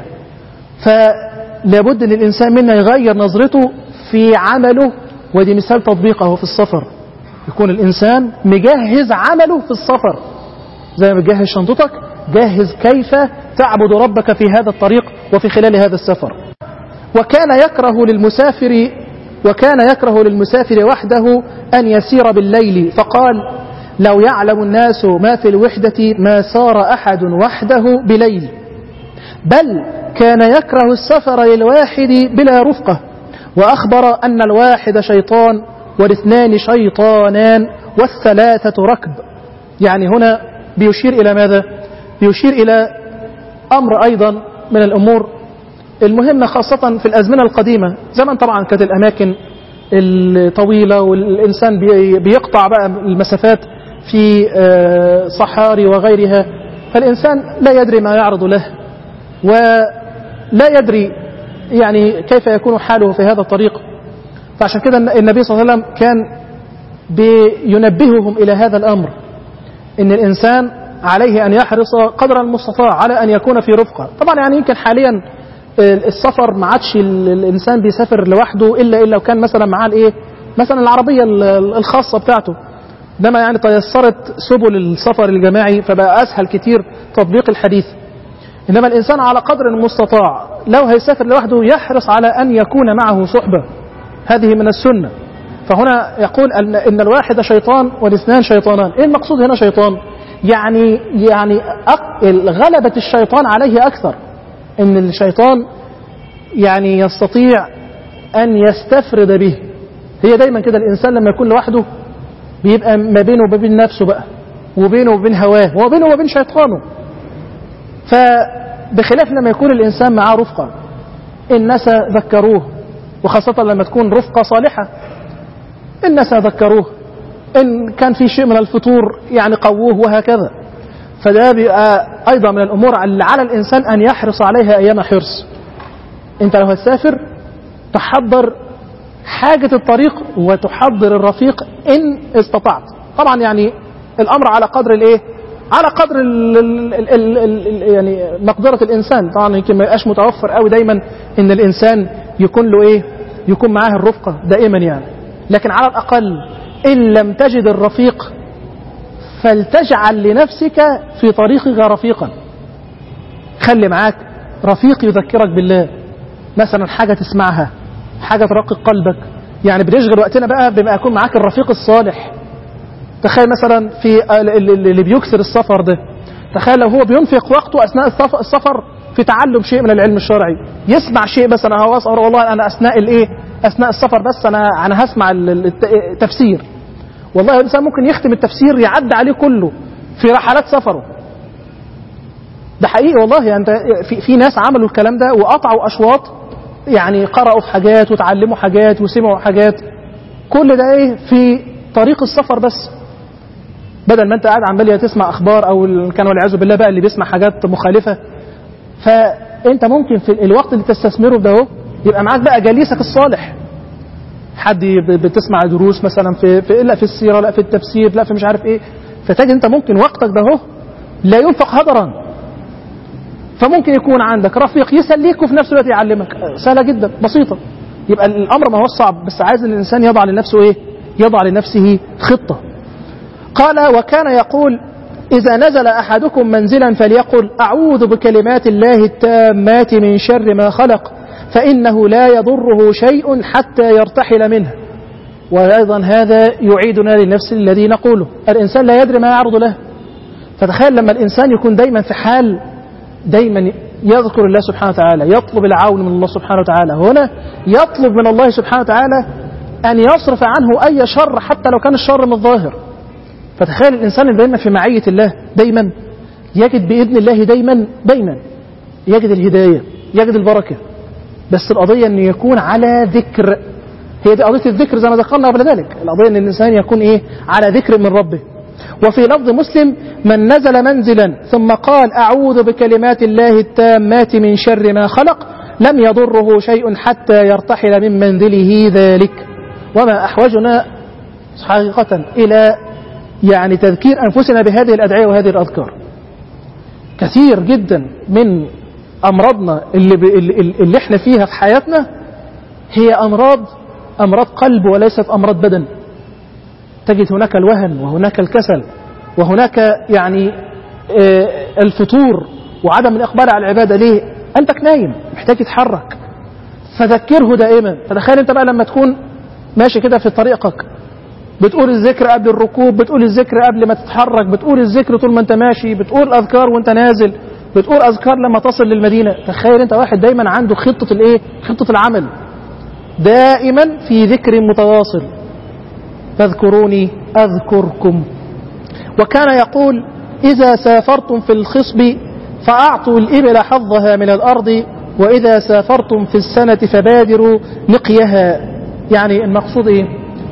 فلابد ان الانسان منا يغير نظرته في عمله ودي مثال تطبيقه في السفر يكون الانسان مجهز عمله في السفر زي ما بتجهز شنطتك جهز كيف تعبد ربك في هذا الطريق وفي خلال هذا السفر وكان يكره للمسافر وكان يكره للمسافر وحده أن يسير بالليل فقال لو يعلم الناس ما في الوحدة ما سار أحد وحده بليل بل كان يكره السفر للواحد بلا رفقة وأخبر أن الواحد شيطان والاثنان شيطانان والثلاثة ركب يعني هنا بيشير إلى ماذا؟ بيشير إلى أمر أيضا من الأمور المهمة خاصة في الأزمنة القديمة زمان طبعا كانت الأماكن الطويلة والإنسان بيقطع بقى المسافات في صحاري وغيرها فالإنسان لا يدري ما يعرض له ولا يدري يعني كيف يكون حاله في هذا الطريق فعشان كده النبي صلى الله عليه وسلم كان بينبههم إلى هذا الأمر إن الإنسان عليه أن يحرص قدر المستطاع على أن يكون في رفقة طبعا يعني يمكن حاليا السفر ما عادش الانسان بيسافر لوحده الا الا وكان مثلا معاه الايه مثلا العربيه الخاصه بتاعته انما يعني تيسرت سبل السفر الجماعي فبقى اسهل كتير تطبيق الحديث انما الانسان على قدر المستطاع لو هيسافر لوحده يحرص على ان يكون معه صحبه هذه من السنه فهنا يقول ان ان الواحد شيطان والاثنان شيطانان ايه المقصود هنا شيطان يعني يعني غلبة الشيطان عليه اكثر ان الشيطان يعني يستطيع ان يستفرد به هي دايما كده الانسان لما يكون لوحده بيبقى ما بينه وبين نفسه بقى وبينه وبين هواه وبينه وبين شيطانه فبخلاف لما يكون الانسان معاه رفقه الناس ذكروه وخاصة لما تكون رفقة صالحة الناس ذكروه إن كان في شيء من الفطور يعني قووه وهكذا فده بيبقى أيضا من الأمور اللي على الإنسان أن يحرص عليها أيام حرص أنت لو هتسافر تحضر حاجة الطريق وتحضر الرفيق إن استطعت طبعا يعني الأمر على قدر الإيه على قدر ال ال ال ال ال يعني مقدرة الإنسان طبعا يمكن ما يبقاش متوفر قوي دايما إن الإنسان يكون له إيه يكون معاه الرفقة دائما يعني لكن على الأقل إن لم تجد الرفيق فلتجعل لنفسك في طريقك رفيقا خلي معاك رفيق يذكرك بالله مثلا حاجة تسمعها حاجة ترقق قلبك يعني بنشغل وقتنا بقى بما يكون معاك الرفيق الصالح تخيل مثلا في اللي بيكسر السفر ده تخيل لو هو بينفق وقته أثناء السفر في تعلم شيء من العلم الشرعي يسمع شيء بس انا خلاص والله انا اثناء الايه اثناء السفر بس انا انا هسمع التفسير والله الانسان ممكن يختم التفسير يعدي عليه كله في رحلات سفره ده حقيقي والله يعني انت في, في ناس عملوا الكلام ده وقطعوا اشواط يعني قرأوا في حاجات وتعلموا حاجات وسمعوا حاجات كل ده ايه في طريق السفر بس بدل ما انت قاعد عمال تسمع اخبار او كان والعياذ بالله بقى اللي بيسمع حاجات مخالفه فانت ممكن في الوقت اللي تستثمره ده اهو يبقى معاك بقى جليسك الصالح حد بتسمع دروس مثلا في, في لا في السيره لا في التفسير لا في مش عارف ايه فتجد انت ممكن وقتك ده اهو لا ينفق هدرا فممكن يكون عندك رفيق يسليك وفي نفس الوقت يعلمك سهله جدا بسيطه يبقى الامر ما هو صعب بس عايز ان الانسان يضع لنفسه ايه يضع لنفسه خطه قال وكان يقول إذا نزل أحدكم منزلا فليقل أعوذ بكلمات الله التامات من شر ما خلق فإنه لا يضره شيء حتى يرتحل منه وأيضا هذا يعيدنا للنفس الذي نقوله الإنسان لا يدري ما يعرض له فتخيل لما الإنسان يكون دايما في حال دايما يذكر الله سبحانه وتعالى يطلب العون من الله سبحانه وتعالى هنا يطلب من الله سبحانه وتعالى أن يصرف عنه أي شر حتى لو كان الشر من الظاهر فتخيل الإنسان اللي دايما في معية الله دايما يجد بإذن الله دايما دايما يجد الهداية يجد البركة بس القضية أن يكون على ذكر هي دي قضية الذكر زي ما ذكرنا قبل ذلك القضية أن الإنسان يكون إيه على ذكر من ربه وفي لفظ مسلم من نزل منزلا ثم قال أعوذ بكلمات الله التامات من شر ما خلق لم يضره شيء حتى يرتحل من منزله ذلك وما أحوجنا حقيقة إلى يعني تذكير أنفسنا بهذه الأدعية وهذه الأذكار كثير جدا من أمراضنا اللي, ب... اللي احنا فيها في حياتنا هي أمراض أمراض قلب وليست أمراض بدن تجد هناك الوهن وهناك الكسل وهناك يعني الفطور وعدم الإقبال على العبادة ليه أنتك نايم محتاج تتحرك فذكره دائما فتخيل أنت بقى لما تكون ماشي كده في طريقك بتقول الذكر قبل الركوب بتقول الذكر قبل ما تتحرك بتقول الذكر طول ما انت ماشي بتقول اذكار وانت نازل بتقول اذكار لما تصل للمدينه تخيل انت واحد دايما عنده خطه الايه خطه العمل دائما في ذكر متواصل فاذكروني اذكركم وكان يقول اذا سافرتم في الخصب فاعطوا الابل حظها من الارض واذا سافرتم في السنه فبادروا نقيها يعني المقصود ايه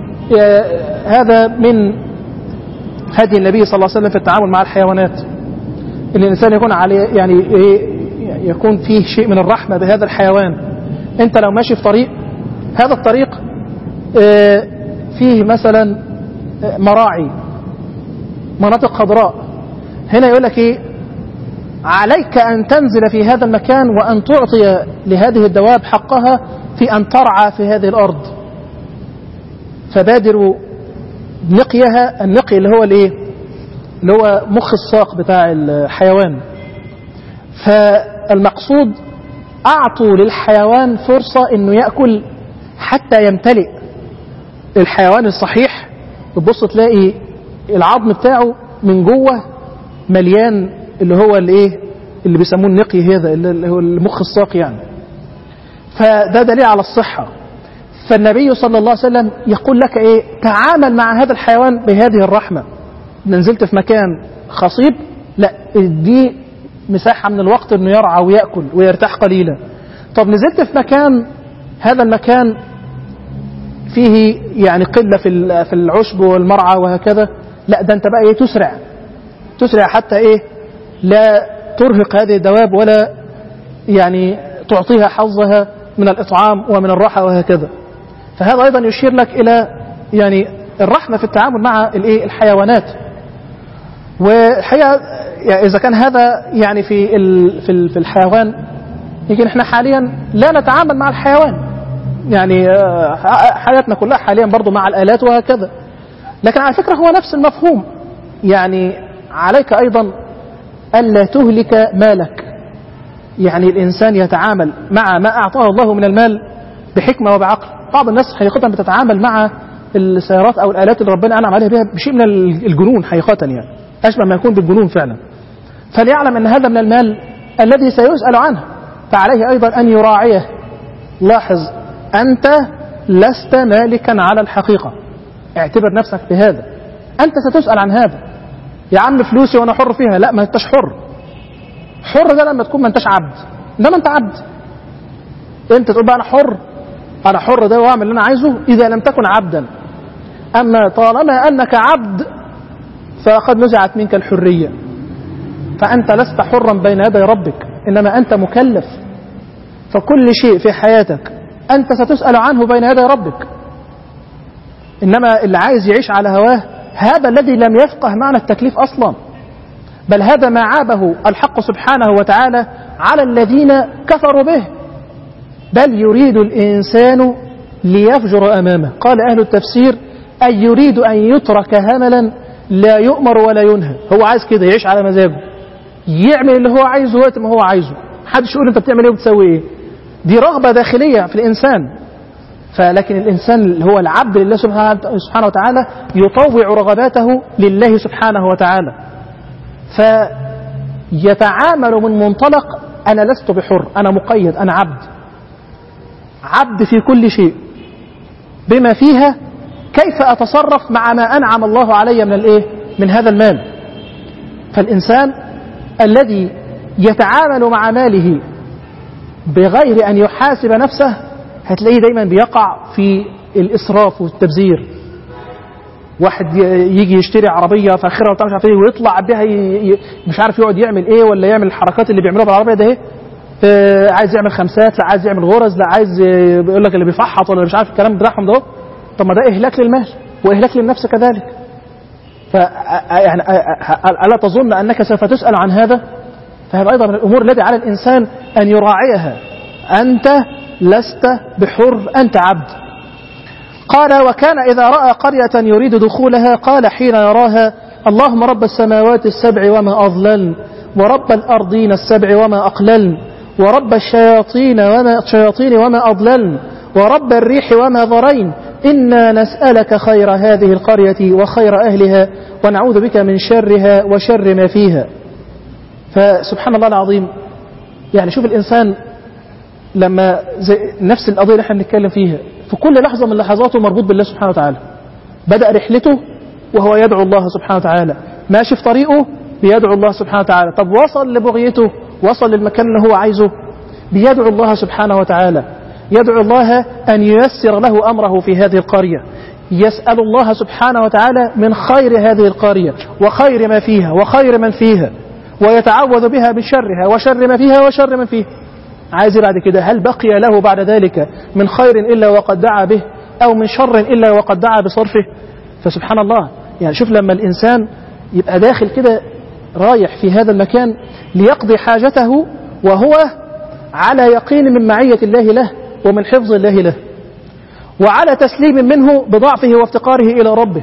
هذا من هدي النبي صلى الله عليه وسلم في التعامل مع الحيوانات ان الانسان يكون عليه يعني يكون فيه شيء من الرحمه بهذا الحيوان انت لو ماشي في طريق هذا الطريق فيه مثلا مراعي مناطق خضراء هنا يقول لك ايه عليك ان تنزل في هذا المكان وان تعطي لهذه الدواب حقها في ان ترعى في هذه الارض فبادروا نقيها النقي اللي هو الايه اللي هو مخ الساق بتاع الحيوان فالمقصود اعطوا للحيوان فرصة انه يأكل حتى يمتلئ الحيوان الصحيح تبص تلاقي العظم بتاعه من جوه مليان اللي هو الايه اللي بيسموه النقي هذا اللي هو المخ الساق يعني فده دليل على الصحة فالنبي صلى الله عليه وسلم يقول لك ايه تعامل مع هذا الحيوان بهذه الرحمة نزلت في مكان خصيب لا دي مساحة من الوقت انه يرعى ويأكل ويرتاح قليلا طب نزلت في مكان هذا المكان فيه يعني قلة في في العشب والمرعى وهكذا لا ده انت بقى ايه تسرع تسرع حتى ايه لا ترهق هذه الدواب ولا يعني تعطيها حظها من الإطعام ومن الراحة وهكذا فهذا أيضا يشير لك إلى يعني الرحمة في التعامل مع الايه الحيوانات والحقيقة يعني إذا كان هذا يعني في في في الحيوان يمكن احنا حاليا لا نتعامل مع الحيوان يعني حياتنا كلها حاليا برضو مع الآلات وهكذا لكن على فكرة هو نفس المفهوم يعني عليك أيضا ألا تهلك مالك يعني الإنسان يتعامل مع ما أعطاه الله من المال بحكمة وبعقل بعض الناس حقيقة بتتعامل مع السيارات أو الآلات اللي ربنا أنعم عليها بها بشيء من الجنون حقيقة يعني أشبه ما يكون بالجنون فعلا فليعلم أن هذا من المال الذي سيسأل عنه فعليه أيضا أن يراعيه لاحظ أنت لست مالكا على الحقيقة اعتبر نفسك بهذا أنت ستسأل عن هذا يا عم فلوسي وأنا حر فيها لا ما أنتش حر حر ده لما تكون ما أنتش عبد ده ما أنت عبد أنت تقول بقى أنا حر أنا حر ده وأعمل اللي أنا عايزه إذا لم تكن عبدا أما طالما أنك عبد فقد نزعت منك الحرية فأنت لست حرا بين يدي ربك إنما أنت مكلف فكل شيء في حياتك أنت ستسأل عنه بين يدي ربك إنما اللي عايز يعيش على هواه هذا الذي لم يفقه معنى التكليف أصلا بل هذا ما عابه الحق سبحانه وتعالى على الذين كفروا به بل يريد الإنسان ليفجر أمامه قال أهل التفسير أي يريد أن يترك هملا لا يؤمر ولا ينهى هو عايز كده يعيش على مزاجه يعمل اللي هو عايزه وقت ما هو عايزه محدش يقول انت بتعمل ايه وبتسوي ايه دي رغبة داخلية في الإنسان فلكن الإنسان اللي هو العبد لله سبحانه وتعالى يطوع رغباته لله سبحانه وتعالى فيتعامل من منطلق أنا لست بحر أنا مقيد أنا عبد عبد في كل شيء بما فيها كيف أتصرف مع ما أنعم الله علي من الإيه؟ من هذا المال فالإنسان الذي يتعامل مع ماله بغير أن يحاسب نفسه هتلاقيه دايما بيقع في الإسراف والتبذير واحد يجي يشتري عربية فاخرة وبتاع مش عارف ايه ويطلع بيها ي... مش عارف يقعد يعمل ايه ولا يعمل الحركات اللي بيعملوها بالعربية ده ايه آه عايز يعمل خمسات لا عايز يعمل غرز لا عايز بيقول لك اللي بيفحط ولا مش عارف الكلام بتاعهم ده طب ما ده اهلاك للمال واهلاك للنفس كذلك ف يعني الا تظن انك سوف تسال عن هذا فهذا ايضا من الامور التي على الانسان ان يراعيها انت لست بحر انت عبد قال وكان اذا راى قريه يريد دخولها قال حين يراها اللهم رب السماوات السبع وما اضللن ورب الارضين السبع وما اقللن ورب الشياطين وما الشياطين وما اضللن ورب الريح وما ذرين إنا نسألك خير هذه القرية وخير أهلها ونعوذ بك من شرها وشر ما فيها فسبحان الله العظيم يعني شوف الإنسان لما زي نفس القضية اللي احنا بنتكلم فيها في كل لحظة من لحظاته مربوط بالله سبحانه وتعالى بدأ رحلته وهو يدعو الله سبحانه وتعالى ماشي في طريقه بيدعو الله سبحانه وتعالى طب وصل لبغيته وصل للمكان اللي هو عايزه بيدعو الله سبحانه وتعالى يدعو الله أن ييسر له أمره في هذه القرية يسأل الله سبحانه وتعالى من خير هذه القرية وخير ما فيها وخير من فيها ويتعوذ بها من شرها وشر ما فيها وشر من فيها عايز بعد كده هل بقي له بعد ذلك من خير إلا وقد دعا به أو من شر إلا وقد دعا بصرفه فسبحان الله يعني شوف لما الإنسان يبقى داخل كده رايح في هذا المكان ليقضي حاجته وهو على يقين من معية الله له ومن حفظ الله له وعلى تسليم منه بضعفه وافتقاره إلى ربه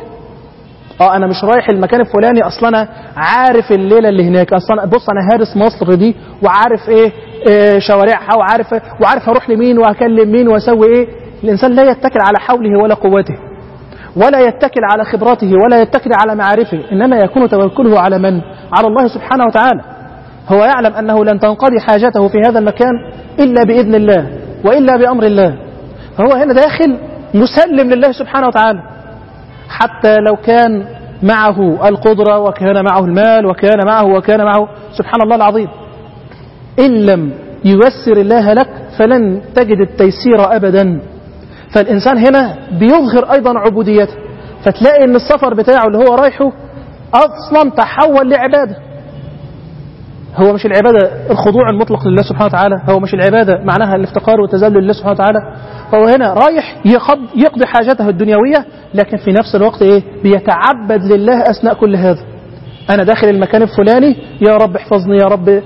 اه انا مش رايح المكان الفلاني اصلا انا عارف الليله اللي هناك اصلا بص انا هارس مصر دي وعارف ايه, إيه شوارعها وعارف وعارف هروح لمين وهكلم مين واسوي ايه الانسان لا يتكل على حوله ولا قوته ولا يتكل على خبراته ولا يتكل على معارفه انما يكون توكله على من على الله سبحانه وتعالى هو يعلم انه لن تنقضي حاجته في هذا المكان الا باذن الله والا بامر الله فهو هنا داخل مسلم لله سبحانه وتعالى حتى لو كان معه القدرة وكان معه المال وكان معه وكان معه سبحان الله العظيم إن لم ييسر الله لك فلن تجد التيسير أبدا فالإنسان هنا بيظهر أيضا عبوديته فتلاقي أن السفر بتاعه اللي هو رايحه أصلا تحول لعبادة هو مش العبادة الخضوع المطلق لله سبحانه وتعالى هو مش العبادة معناها الافتقار والتذلل لله سبحانه وتعالى فهو هنا رايح يقضي حاجته الدنيوية لكن في نفس الوقت ايه بيتعبد لله أثناء كل هذا أنا داخل المكان الفلاني يا رب احفظني يا رب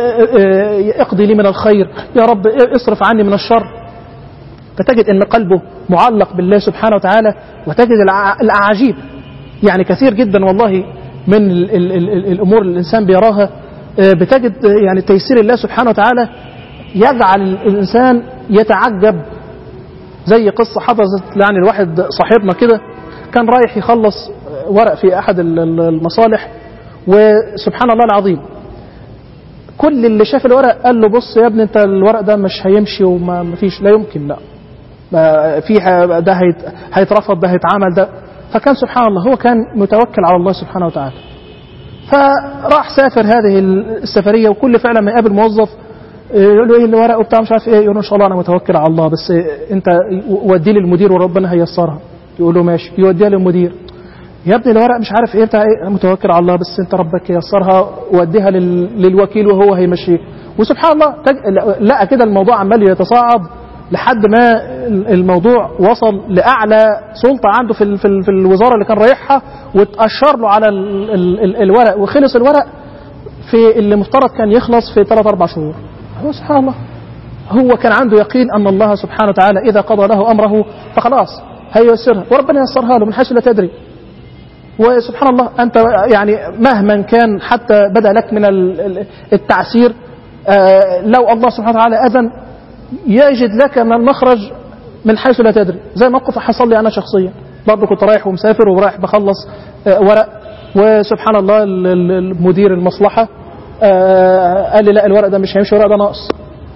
اقضي لي من الخير يا رب اصرف عني من الشر فتجد أن قلبه معلق بالله سبحانه وتعالى وتجد الأعاجيب يعني كثير جدا والله من ال ال ال الأمور اللي الإنسان بيراها بتجد يعني تيسير الله سبحانه وتعالى يجعل الإنسان يتعجب زي قصة حدثت يعني الواحد صاحبنا كده كان رايح يخلص ورق في أحد المصالح وسبحان الله العظيم كل اللي شاف الورق قال له بص يا ابني انت الورق ده مش هيمشي وما فيش لا يمكن لا في ده هيت هيترفض ده هيتعمل ده فكان سبحان الله هو كان متوكل على الله سبحانه وتعالى فراح سافر هذه السفرية وكل فعلا ما يقابل موظف يقول له ايه الورق وبتاع مش عارف ايه يقول له ان شاء الله انا متوكل على الله بس انت وديه للمدير وربنا هيسرها يقول له ماشي يوديها للمدير يا ابني الورق مش عارف ايه بتاع ايه انا متوكل على الله بس انت ربك ييسرها وديها لل... للوكيل وهو هيمشيه وسبحان الله تج... لقى كده الموضوع عمال يتصاعد لحد ما الموضوع وصل لاعلى سلطه عنده في ال... في, ال... في الوزاره اللي كان رايحها واتاشر له على ال... ال... ال... الورق وخلص الورق في اللي مفترض كان يخلص في 3 4 شهور هو سبحان الله هو كان عنده يقين ان الله سبحانه وتعالى اذا قضى له امره فخلاص هييسرها وربنا ييسرها له من حيث لا تدري وسبحان الله أنت يعني مهما كان حتى بدأ لك من التعسير لو الله سبحانه وتعالى أذن يجد لك من المخرج من حيث لا تدري زي موقف حصل لي أنا شخصيا برضه كنت رايح ومسافر ورايح بخلص ورق وسبحان الله المدير المصلحة قال لي لا الورق ده مش هيمشي الورق ده ناقص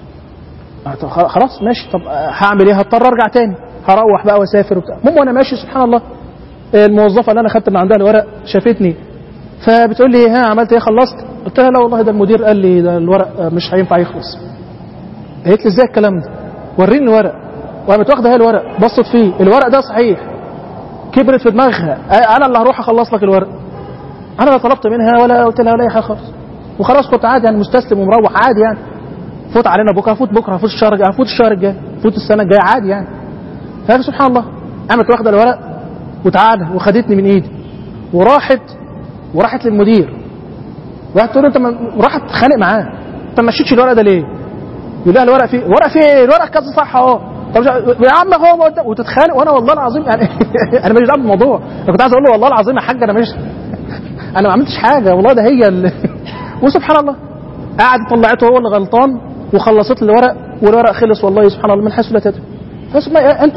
خلاص ماشي طب هعمل ايه هضطر ارجع تاني هروح بقى واسافر وبتاع المهم وانا ماشي سبحان الله الموظفه اللي انا خدت من عندها الورق شافتني فبتقول لي ها عملت ايه خلصت قلت لها لا والله ده المدير قال لي ده الورق مش هينفع يخلص قالت لي ازاي الكلام ده وريني الورق وقامت واخده هي الورق بصت فيه الورق ده صحيح كبرت في دماغها انا اللي هروح اخلص لك الورق انا لا طلبت منها ولا قلت لها ولا اي حاجه خالص وخلاص كنت عادي يعني مستسلم ومروح عادي يعني فوت علينا بكره فوت بكره فوت الشهر الجاي فوت الشهر الجاي فوت السنه الجايه عادي يعني فسبحان الله قامت واخده الورق وتعالى وخدتني من ايدي وراحت وراحت للمدير راحت تقول له انت راحت تتخانق معاه انت ما مشيتش الورق ده ليه؟ يقول لها الورق فيه ورق فيه ايه؟ الورق كذا صح اهو طب يا عم هو قدام وتتخانق وانا والله العظيم يعني انا ماليش دعوه بالموضوع انا كنت عايز اقول له والله العظيم يا حاج انا مش انا ما عملتش حاجه والله ده هي اللي وسبحان الله قعدت طلعته هو اللي غلطان وخلصت لي الورق والورق خلص والله سبحان الله من حيث لا تدري انت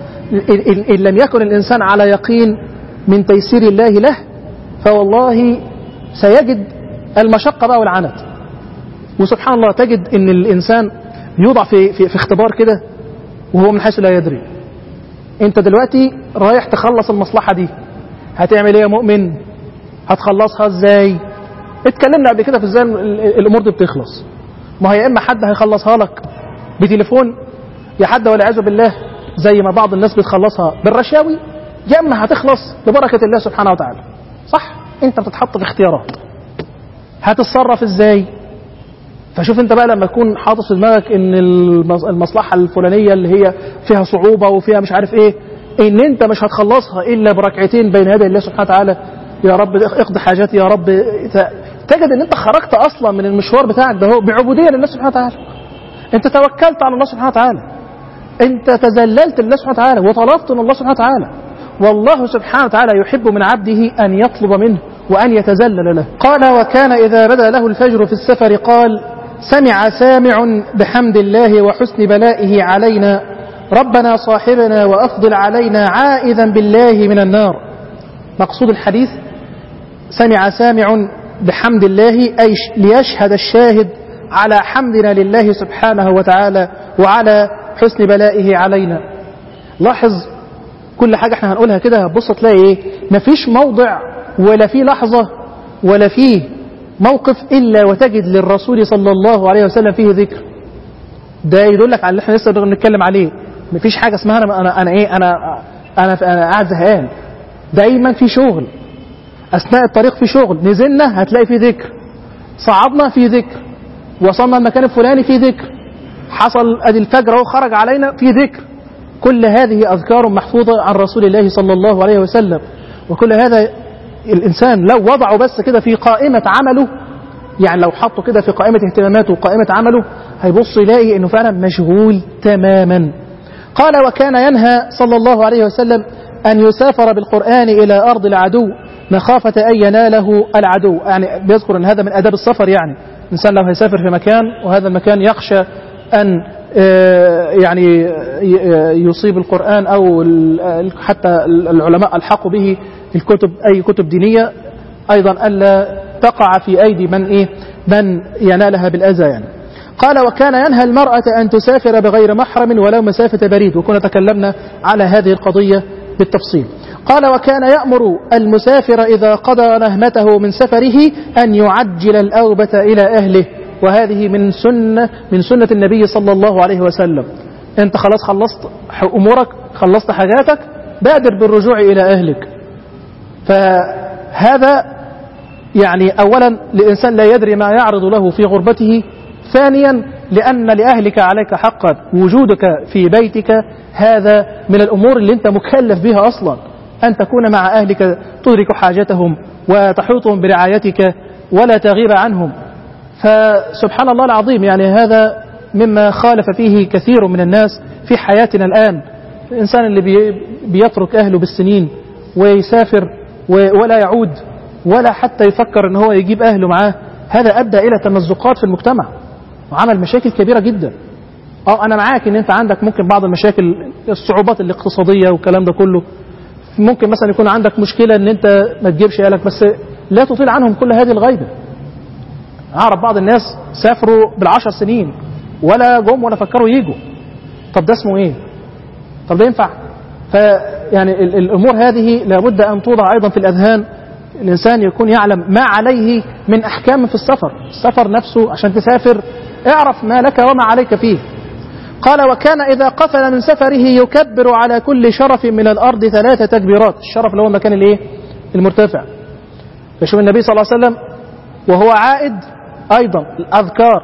إن لم يكن الإنسان على يقين من تيسير الله له فوالله سيجد المشقة بقى والعنت وسبحان الله تجد ان الإنسان يوضع في, في, في اختبار كده وهو من حيث لا يدري انت دلوقتي رايح تخلص المصلحة دي هتعمل ايه يا مؤمن هتخلصها ازاي اتكلمنا قبل كده في ازاي الامور دي بتخلص ما هي اما حد هيخلصها لك بتليفون يا حد والعياذ بالله زي ما بعض الناس بتخلصها بالرشاوي يا اما هتخلص ببركه الله سبحانه وتعالى صح انت بتتحط في اختيارات هتتصرف ازاي فشوف انت بقى لما تكون حاطط في دماغك ان المصلحه الفلانيه اللي هي فيها صعوبه وفيها مش عارف ايه ان انت مش هتخلصها الا بركعتين بين يدي الله سبحانه وتعالى يا رب اقضي حاجاتي يا رب تجد ان انت خرجت اصلا من المشوار بتاعك ده هو بعبوديه لله سبحانه وتعالى انت توكلت على الله سبحانه وتعالى انت تذللت لله سبحانه وتعالى وطلبت من الله سبحانه وتعالى والله سبحانه وتعالى يحب من عبده أن يطلب منه وأن يتذلل له قال وكان إذا بدا له الفجر في السفر قال سمع سامع بحمد الله وحسن بلائه علينا ربنا صاحبنا وأفضل علينا عائذا بالله من النار مقصود الحديث سمع سامع بحمد الله أي ليشهد الشاهد على حمدنا لله سبحانه وتعالى وعلى حسن بلائه علينا لاحظ كل حاجة احنا هنقولها كده هتبص تلاقي ايه مفيش موضع ولا في لحظة ولا فيه موقف إلا وتجد للرسول صلى الله عليه وسلم فيه ذكر ده يدلك على اللي احنا لسه بنتكلم عليه مفيش حاجة اسمها أنا, أنا, أنا إيه أنا أنا, أنا قاعد زهقان دايما في شغل أثناء الطريق في شغل نزلنا هتلاقي في ذكر صعدنا في ذكر وصلنا المكان الفلاني في ذكر حصل ادي الفجر اهو خرج علينا في ذكر كل هذه اذكار محفوظه عن رسول الله صلى الله عليه وسلم وكل هذا الانسان لو وضعه بس كده في قائمه عمله يعني لو حطه كده في قائمه اهتماماته وقائمه عمله هيبص يلاقي انه فعلا مشغول تماما قال وكان ينهى صلى الله عليه وسلم ان يسافر بالقران الى ارض العدو مخافه ان يناله العدو يعني بيذكر ان هذا من اداب السفر يعني الإنسان لو هيسافر في مكان وهذا المكان يخشى أن يعني يصيب القرآن أو حتى العلماء ألحقوا به الكتب أي كتب دينية أيضا ألا تقع في أيدي من إيه من ينالها بالأذى يعني قال وكان ينهى المرأة أن تسافر بغير محرم ولو مسافة بريد وكنا تكلمنا على هذه القضية بالتفصيل قال وكان يأمر المسافر إذا قضى نهمته من سفره أن يعجل الأوبة إلى أهله وهذه من سنة من سنة النبي صلى الله عليه وسلم أنت خلاص خلصت أمورك خلصت حاجاتك بادر بالرجوع إلى أهلك فهذا يعني أولا الإنسان لا يدري ما يعرض له في غربته ثانيا لأن لأهلك عليك حقا وجودك في بيتك هذا من الأمور اللي أنت مكلف بها أصلا أن تكون مع أهلك تدرك حاجتهم وتحوطهم برعايتك ولا تغيب عنهم فسبحان الله العظيم يعني هذا مما خالف فيه كثير من الناس في حياتنا الآن الإنسان اللي بيترك أهله بالسنين ويسافر ولا يعود ولا حتى يفكر ان هو يجيب أهله معاه هذا أدى إلى تمزقات في المجتمع وعمل مشاكل كبيرة جدا اه أنا معاك ان أنت عندك ممكن بعض المشاكل الصعوبات الاقتصادية والكلام ده كله ممكن مثلا يكون عندك مشكلة ان أنت ما تجيبش أهلك بس لا تطيل عنهم كل هذه الغيبة أعرف بعض الناس سافروا بالعشر سنين ولا جم ولا فكروا يجوا طب ده اسمه ايه طب ده ينفع فيعني الأمور هذه لابد أن توضع أيضا في الأذهان الإنسان يكون يعلم ما عليه من أحكام في السفر السفر نفسه عشان تسافر اعرف ما لك وما عليك فيه قال وكان إذا قفل من سفره يكبر على كل شرف من الأرض ثلاث تكبيرات الشرف اللي هو المكان الايه المرتفع فشوف النبي صلى الله عليه وسلم وهو عائد أيضا الأذكار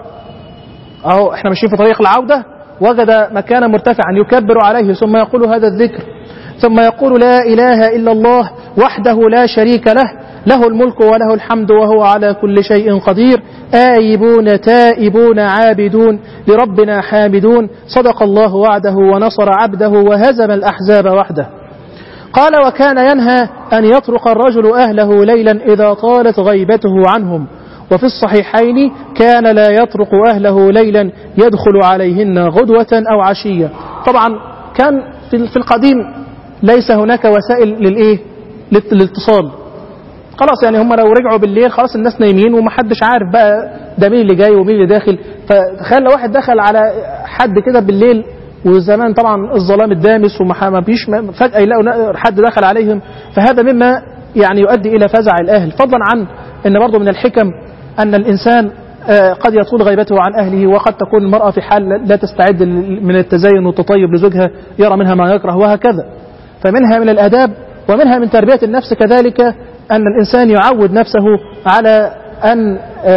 أهو احنا ماشيين في طريق العودة وجد مكانا مرتفعا يكبر عليه ثم يقول هذا الذكر ثم يقول لا إله إلا الله وحده لا شريك له له الملك وله الحمد وهو على كل شيء قدير آيبون تائبون عابدون لربنا حامدون صدق الله وعده ونصر عبده وهزم الأحزاب وحده قال وكان ينهى أن يطرق الرجل أهله ليلا إذا طالت غيبته عنهم وفي الصحيحين كان لا يطرق أهله ليلا يدخل عليهن غدوة أو عشية طبعا كان في القديم ليس هناك وسائل للإيه للاتصال خلاص يعني هم لو رجعوا بالليل خلاص الناس نايمين ومحدش عارف بقى ده مين اللي جاي ومين اللي داخل فتخيل لو واحد دخل على حد كده بالليل وزمان طبعا الظلام الدامس وما فيش فجأة يلاقوا حد دخل عليهم فهذا مما يعني يؤدي إلى فزع الأهل فضلا عن أن برضه من الحكم أن الإنسان قد يطول غيبته عن أهله وقد تكون المرأة في حال لا تستعد من التزين والتطيب لزوجها يرى منها ما يكره وهكذا فمنها من الأداب ومنها من تربية النفس كذلك أن الإنسان يعود نفسه على أن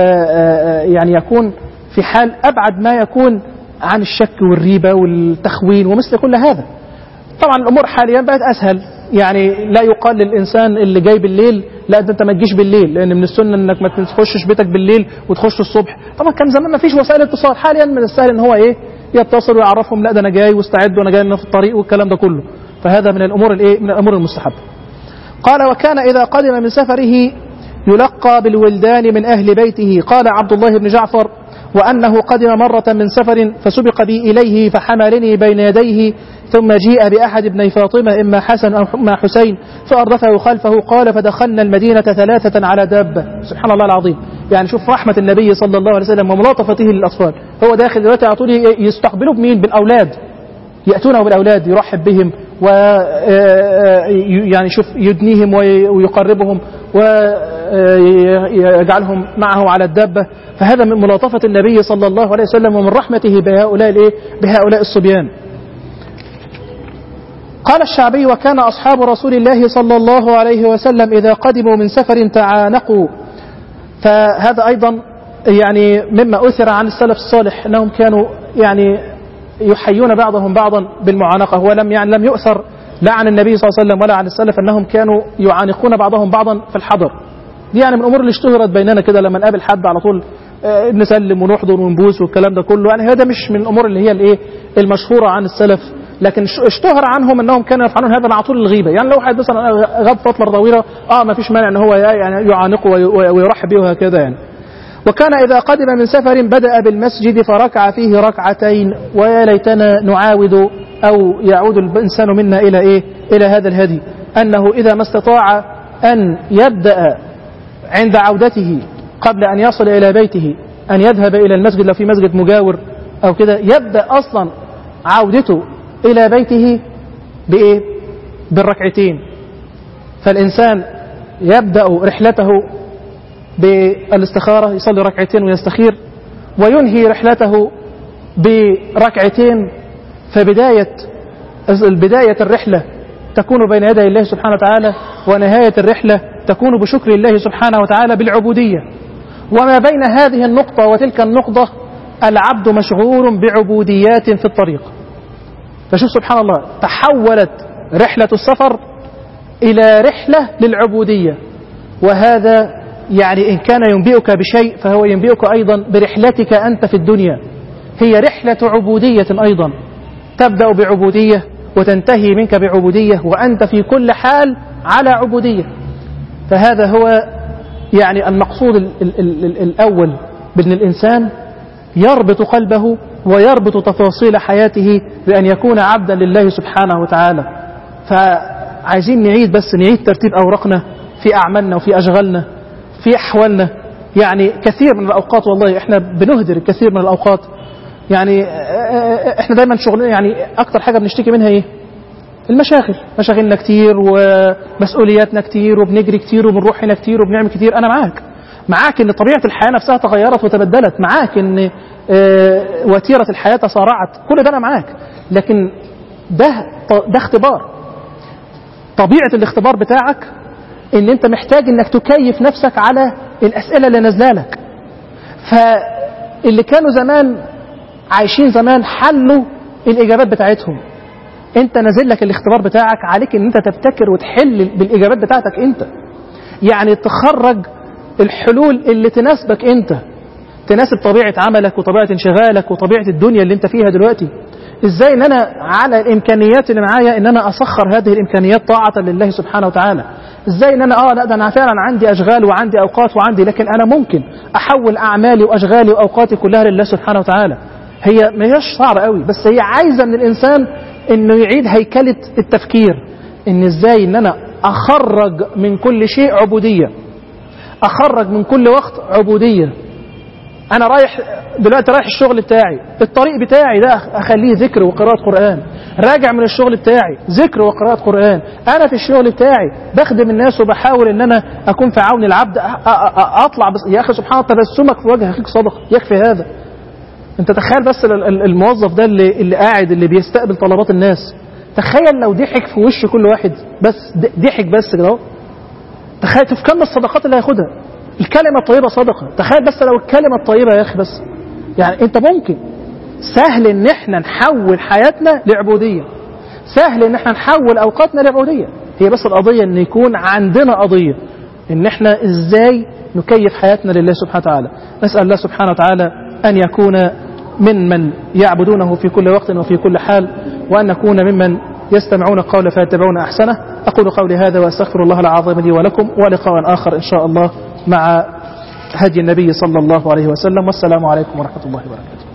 يعني يكون في حال أبعد ما يكون عن الشك والريبة والتخوين ومثل كل هذا طبعا الأمور حاليا بقت أسهل يعني لا يقال للإنسان اللي جاي بالليل لا ده انت ما تجيش بالليل لان من السنه انك ما تخشش بيتك بالليل وتخش الصبح طبعا كان زمان ما فيش وسائل اتصال حاليا من السهل ان هو ايه يتصل ويعرفهم لا ده انا جاي واستعد وانا جاي في الطريق والكلام ده كله فهذا من الامور الايه من الامور المستحبه قال وكان اذا قدم من سفره يلقى بالولدان من اهل بيته قال عبد الله بن جعفر وأنه قدم مرة من سفر فسبق بي إليه فحملني بين يديه ثم جيء بأحد ابني فاطمة إما حسن أو إما حسين فأردفه خلفه قال فدخلنا المدينة ثلاثة على دابة سبحان الله العظيم يعني شوف رحمة النبي صلى الله عليه وسلم وملاطفته للأطفال هو داخل دلوقتي على طول يستقبلوا بمين بالأولاد يأتونه بالأولاد يرحب بهم و يعني شوف يدنيهم ويقربهم ويجعلهم معه على الدابة فهذا من ملاطفة النبي صلى الله عليه وسلم ومن رحمته بهؤلاء الايه بهؤلاء الصبيان قال الشعبي وكان أصحاب رسول الله صلى الله عليه وسلم إذا قدموا من سفر تعانقوا فهذا أيضا يعني مما أثر عن السلف الصالح أنهم كانوا يعني يحيون بعضهم بعضا بالمعانقة ولم يعني لم يؤثر لا عن النبي صلى الله عليه وسلم ولا عن السلف أنهم كانوا يعانقون بعضهم بعضا في الحضر دي يعني من الأمور اللي اشتهرت بيننا كده لما نقابل حد على طول نسلم ونحضر ونبوس والكلام ده كله يعني هذا مش من الأمور اللي هي الايه المشهورة عن السلف لكن اشتهر عنهم انهم كانوا يفعلون هذا مع طول الغيبه يعني لو واحد مثلا غاب فتره طويله اه ما فيش مانع ان هو يعني يعانقه ويرحب به وهكذا يعني وكان إذا قدم من سفر بدأ بالمسجد فركع فيه ركعتين ويا ليتنا نعاود أو يعود الإنسان منا إلى إيه إلى هذا الهدي أنه إذا ما استطاع أن يبدأ عند عودته قبل أن يصل إلى بيته أن يذهب إلى المسجد لو في مسجد مجاور أو كده يبدأ أصلا عودته إلى بيته بإيه بالركعتين فالإنسان يبدأ رحلته بالاستخارة يصلي ركعتين ويستخير وينهي رحلته بركعتين فبداية بداية الرحلة تكون بين يدي الله سبحانه وتعالى ونهاية الرحلة تكون بشكر الله سبحانه وتعالى بالعبودية وما بين هذه النقطة وتلك النقطة العبد مشغول بعبوديات في الطريق فشوف سبحان الله تحولت رحلة السفر إلى رحلة للعبودية وهذا يعني إن كان ينبئك بشيء فهو ينبئك أيضا برحلتك أنت في الدنيا هي رحلة عبودية أيضا تبدأ بعبودية وتنتهي منك بعبودية وأنت في كل حال على عبودية فهذا هو يعني المقصود ال ال ال الأول بأن الإنسان يربط قلبه ويربط تفاصيل حياته بأن يكون عبدا لله سبحانه وتعالى فعايزين نعيد بس نعيد ترتيب أوراقنا في أعمالنا وفي أشغالنا في أحوالنا يعني كثير من الأوقات والله إحنا بنهدر كثير من الأوقات يعني إحنا دايما شغلنا يعني أكتر حاجة بنشتكي منها إيه المشاغل مشاغلنا كتير ومسؤولياتنا كتير وبنجري كتير وبنروح هنا كتير وبنعمل كتير أنا معاك معاك ان طبيعة الحياة نفسها تغيرت وتبدلت معاك ان وتيرة الحياة تسارعت كل ده انا معاك لكن ده ده اختبار طبيعة الاختبار بتاعك ان انت محتاج انك تكيف نفسك على الاسئلة اللي نازله لك فاللي كانوا زمان عايشين زمان حلوا الاجابات بتاعتهم انت نازل لك الاختبار بتاعك عليك ان انت تبتكر وتحل بالاجابات بتاعتك انت يعني تخرج الحلول اللي تناسبك انت تناسب طبيعة عملك وطبيعة انشغالك وطبيعة الدنيا اللي انت فيها دلوقتي ازاي ان انا على الامكانيات اللي معايا ان انا اسخر هذه الامكانيات طاعة لله سبحانه وتعالى ازاي ان انا اه لا ده انا فعلا عندي اشغال وعندي اوقات وعندي لكن انا ممكن احول اعمالي واشغالي واوقاتي كلها لله سبحانه وتعالى هي ما هيش صعبة قوي بس هي عايزة من الانسان انه يعيد هيكلة التفكير ان ازاي ان انا اخرج من كل شيء عبودية اخرج من كل وقت عبودية انا رايح دلوقتي رايح الشغل بتاعي الطريق بتاعي ده اخليه ذكر وقراءة قرآن راجع من الشغل بتاعي ذكر وقراءة قرآن انا في الشغل بتاعي بخدم الناس وبحاول ان انا اكون في عون العبد اطلع بس يا اخي سبحان الله تبسمك في وجه اخيك صدقه يكفي هذا انت تخيل بس الموظف ده اللي, اللي قاعد اللي بيستقبل طلبات الناس تخيل لو ضحك في وش كل واحد بس ضحك بس كده تخيل في كم الصدقات اللي هياخدها الكلمة الطيبة صدقة تخيل بس لو الكلمة الطيبة يا أخي بس يعني أنت ممكن سهل إن إحنا نحول حياتنا لعبودية سهل إن إحنا نحول أوقاتنا لعبودية هي بس القضية إن يكون عندنا قضية إن إحنا إزاي نكيف حياتنا لله سبحانه وتعالى نسأل الله سبحانه وتعالى أن يكون من من يعبدونه في كل وقت وفي كل حال وأن نكون ممن يستمعون القول فيتبعون أحسنه أقول قولي هذا وأستغفر الله العظيم لي ولكم ولقاء آخر إن شاء الله مع هدي النبي صلى الله عليه وسلم والسلام عليكم ورحمة الله وبركاته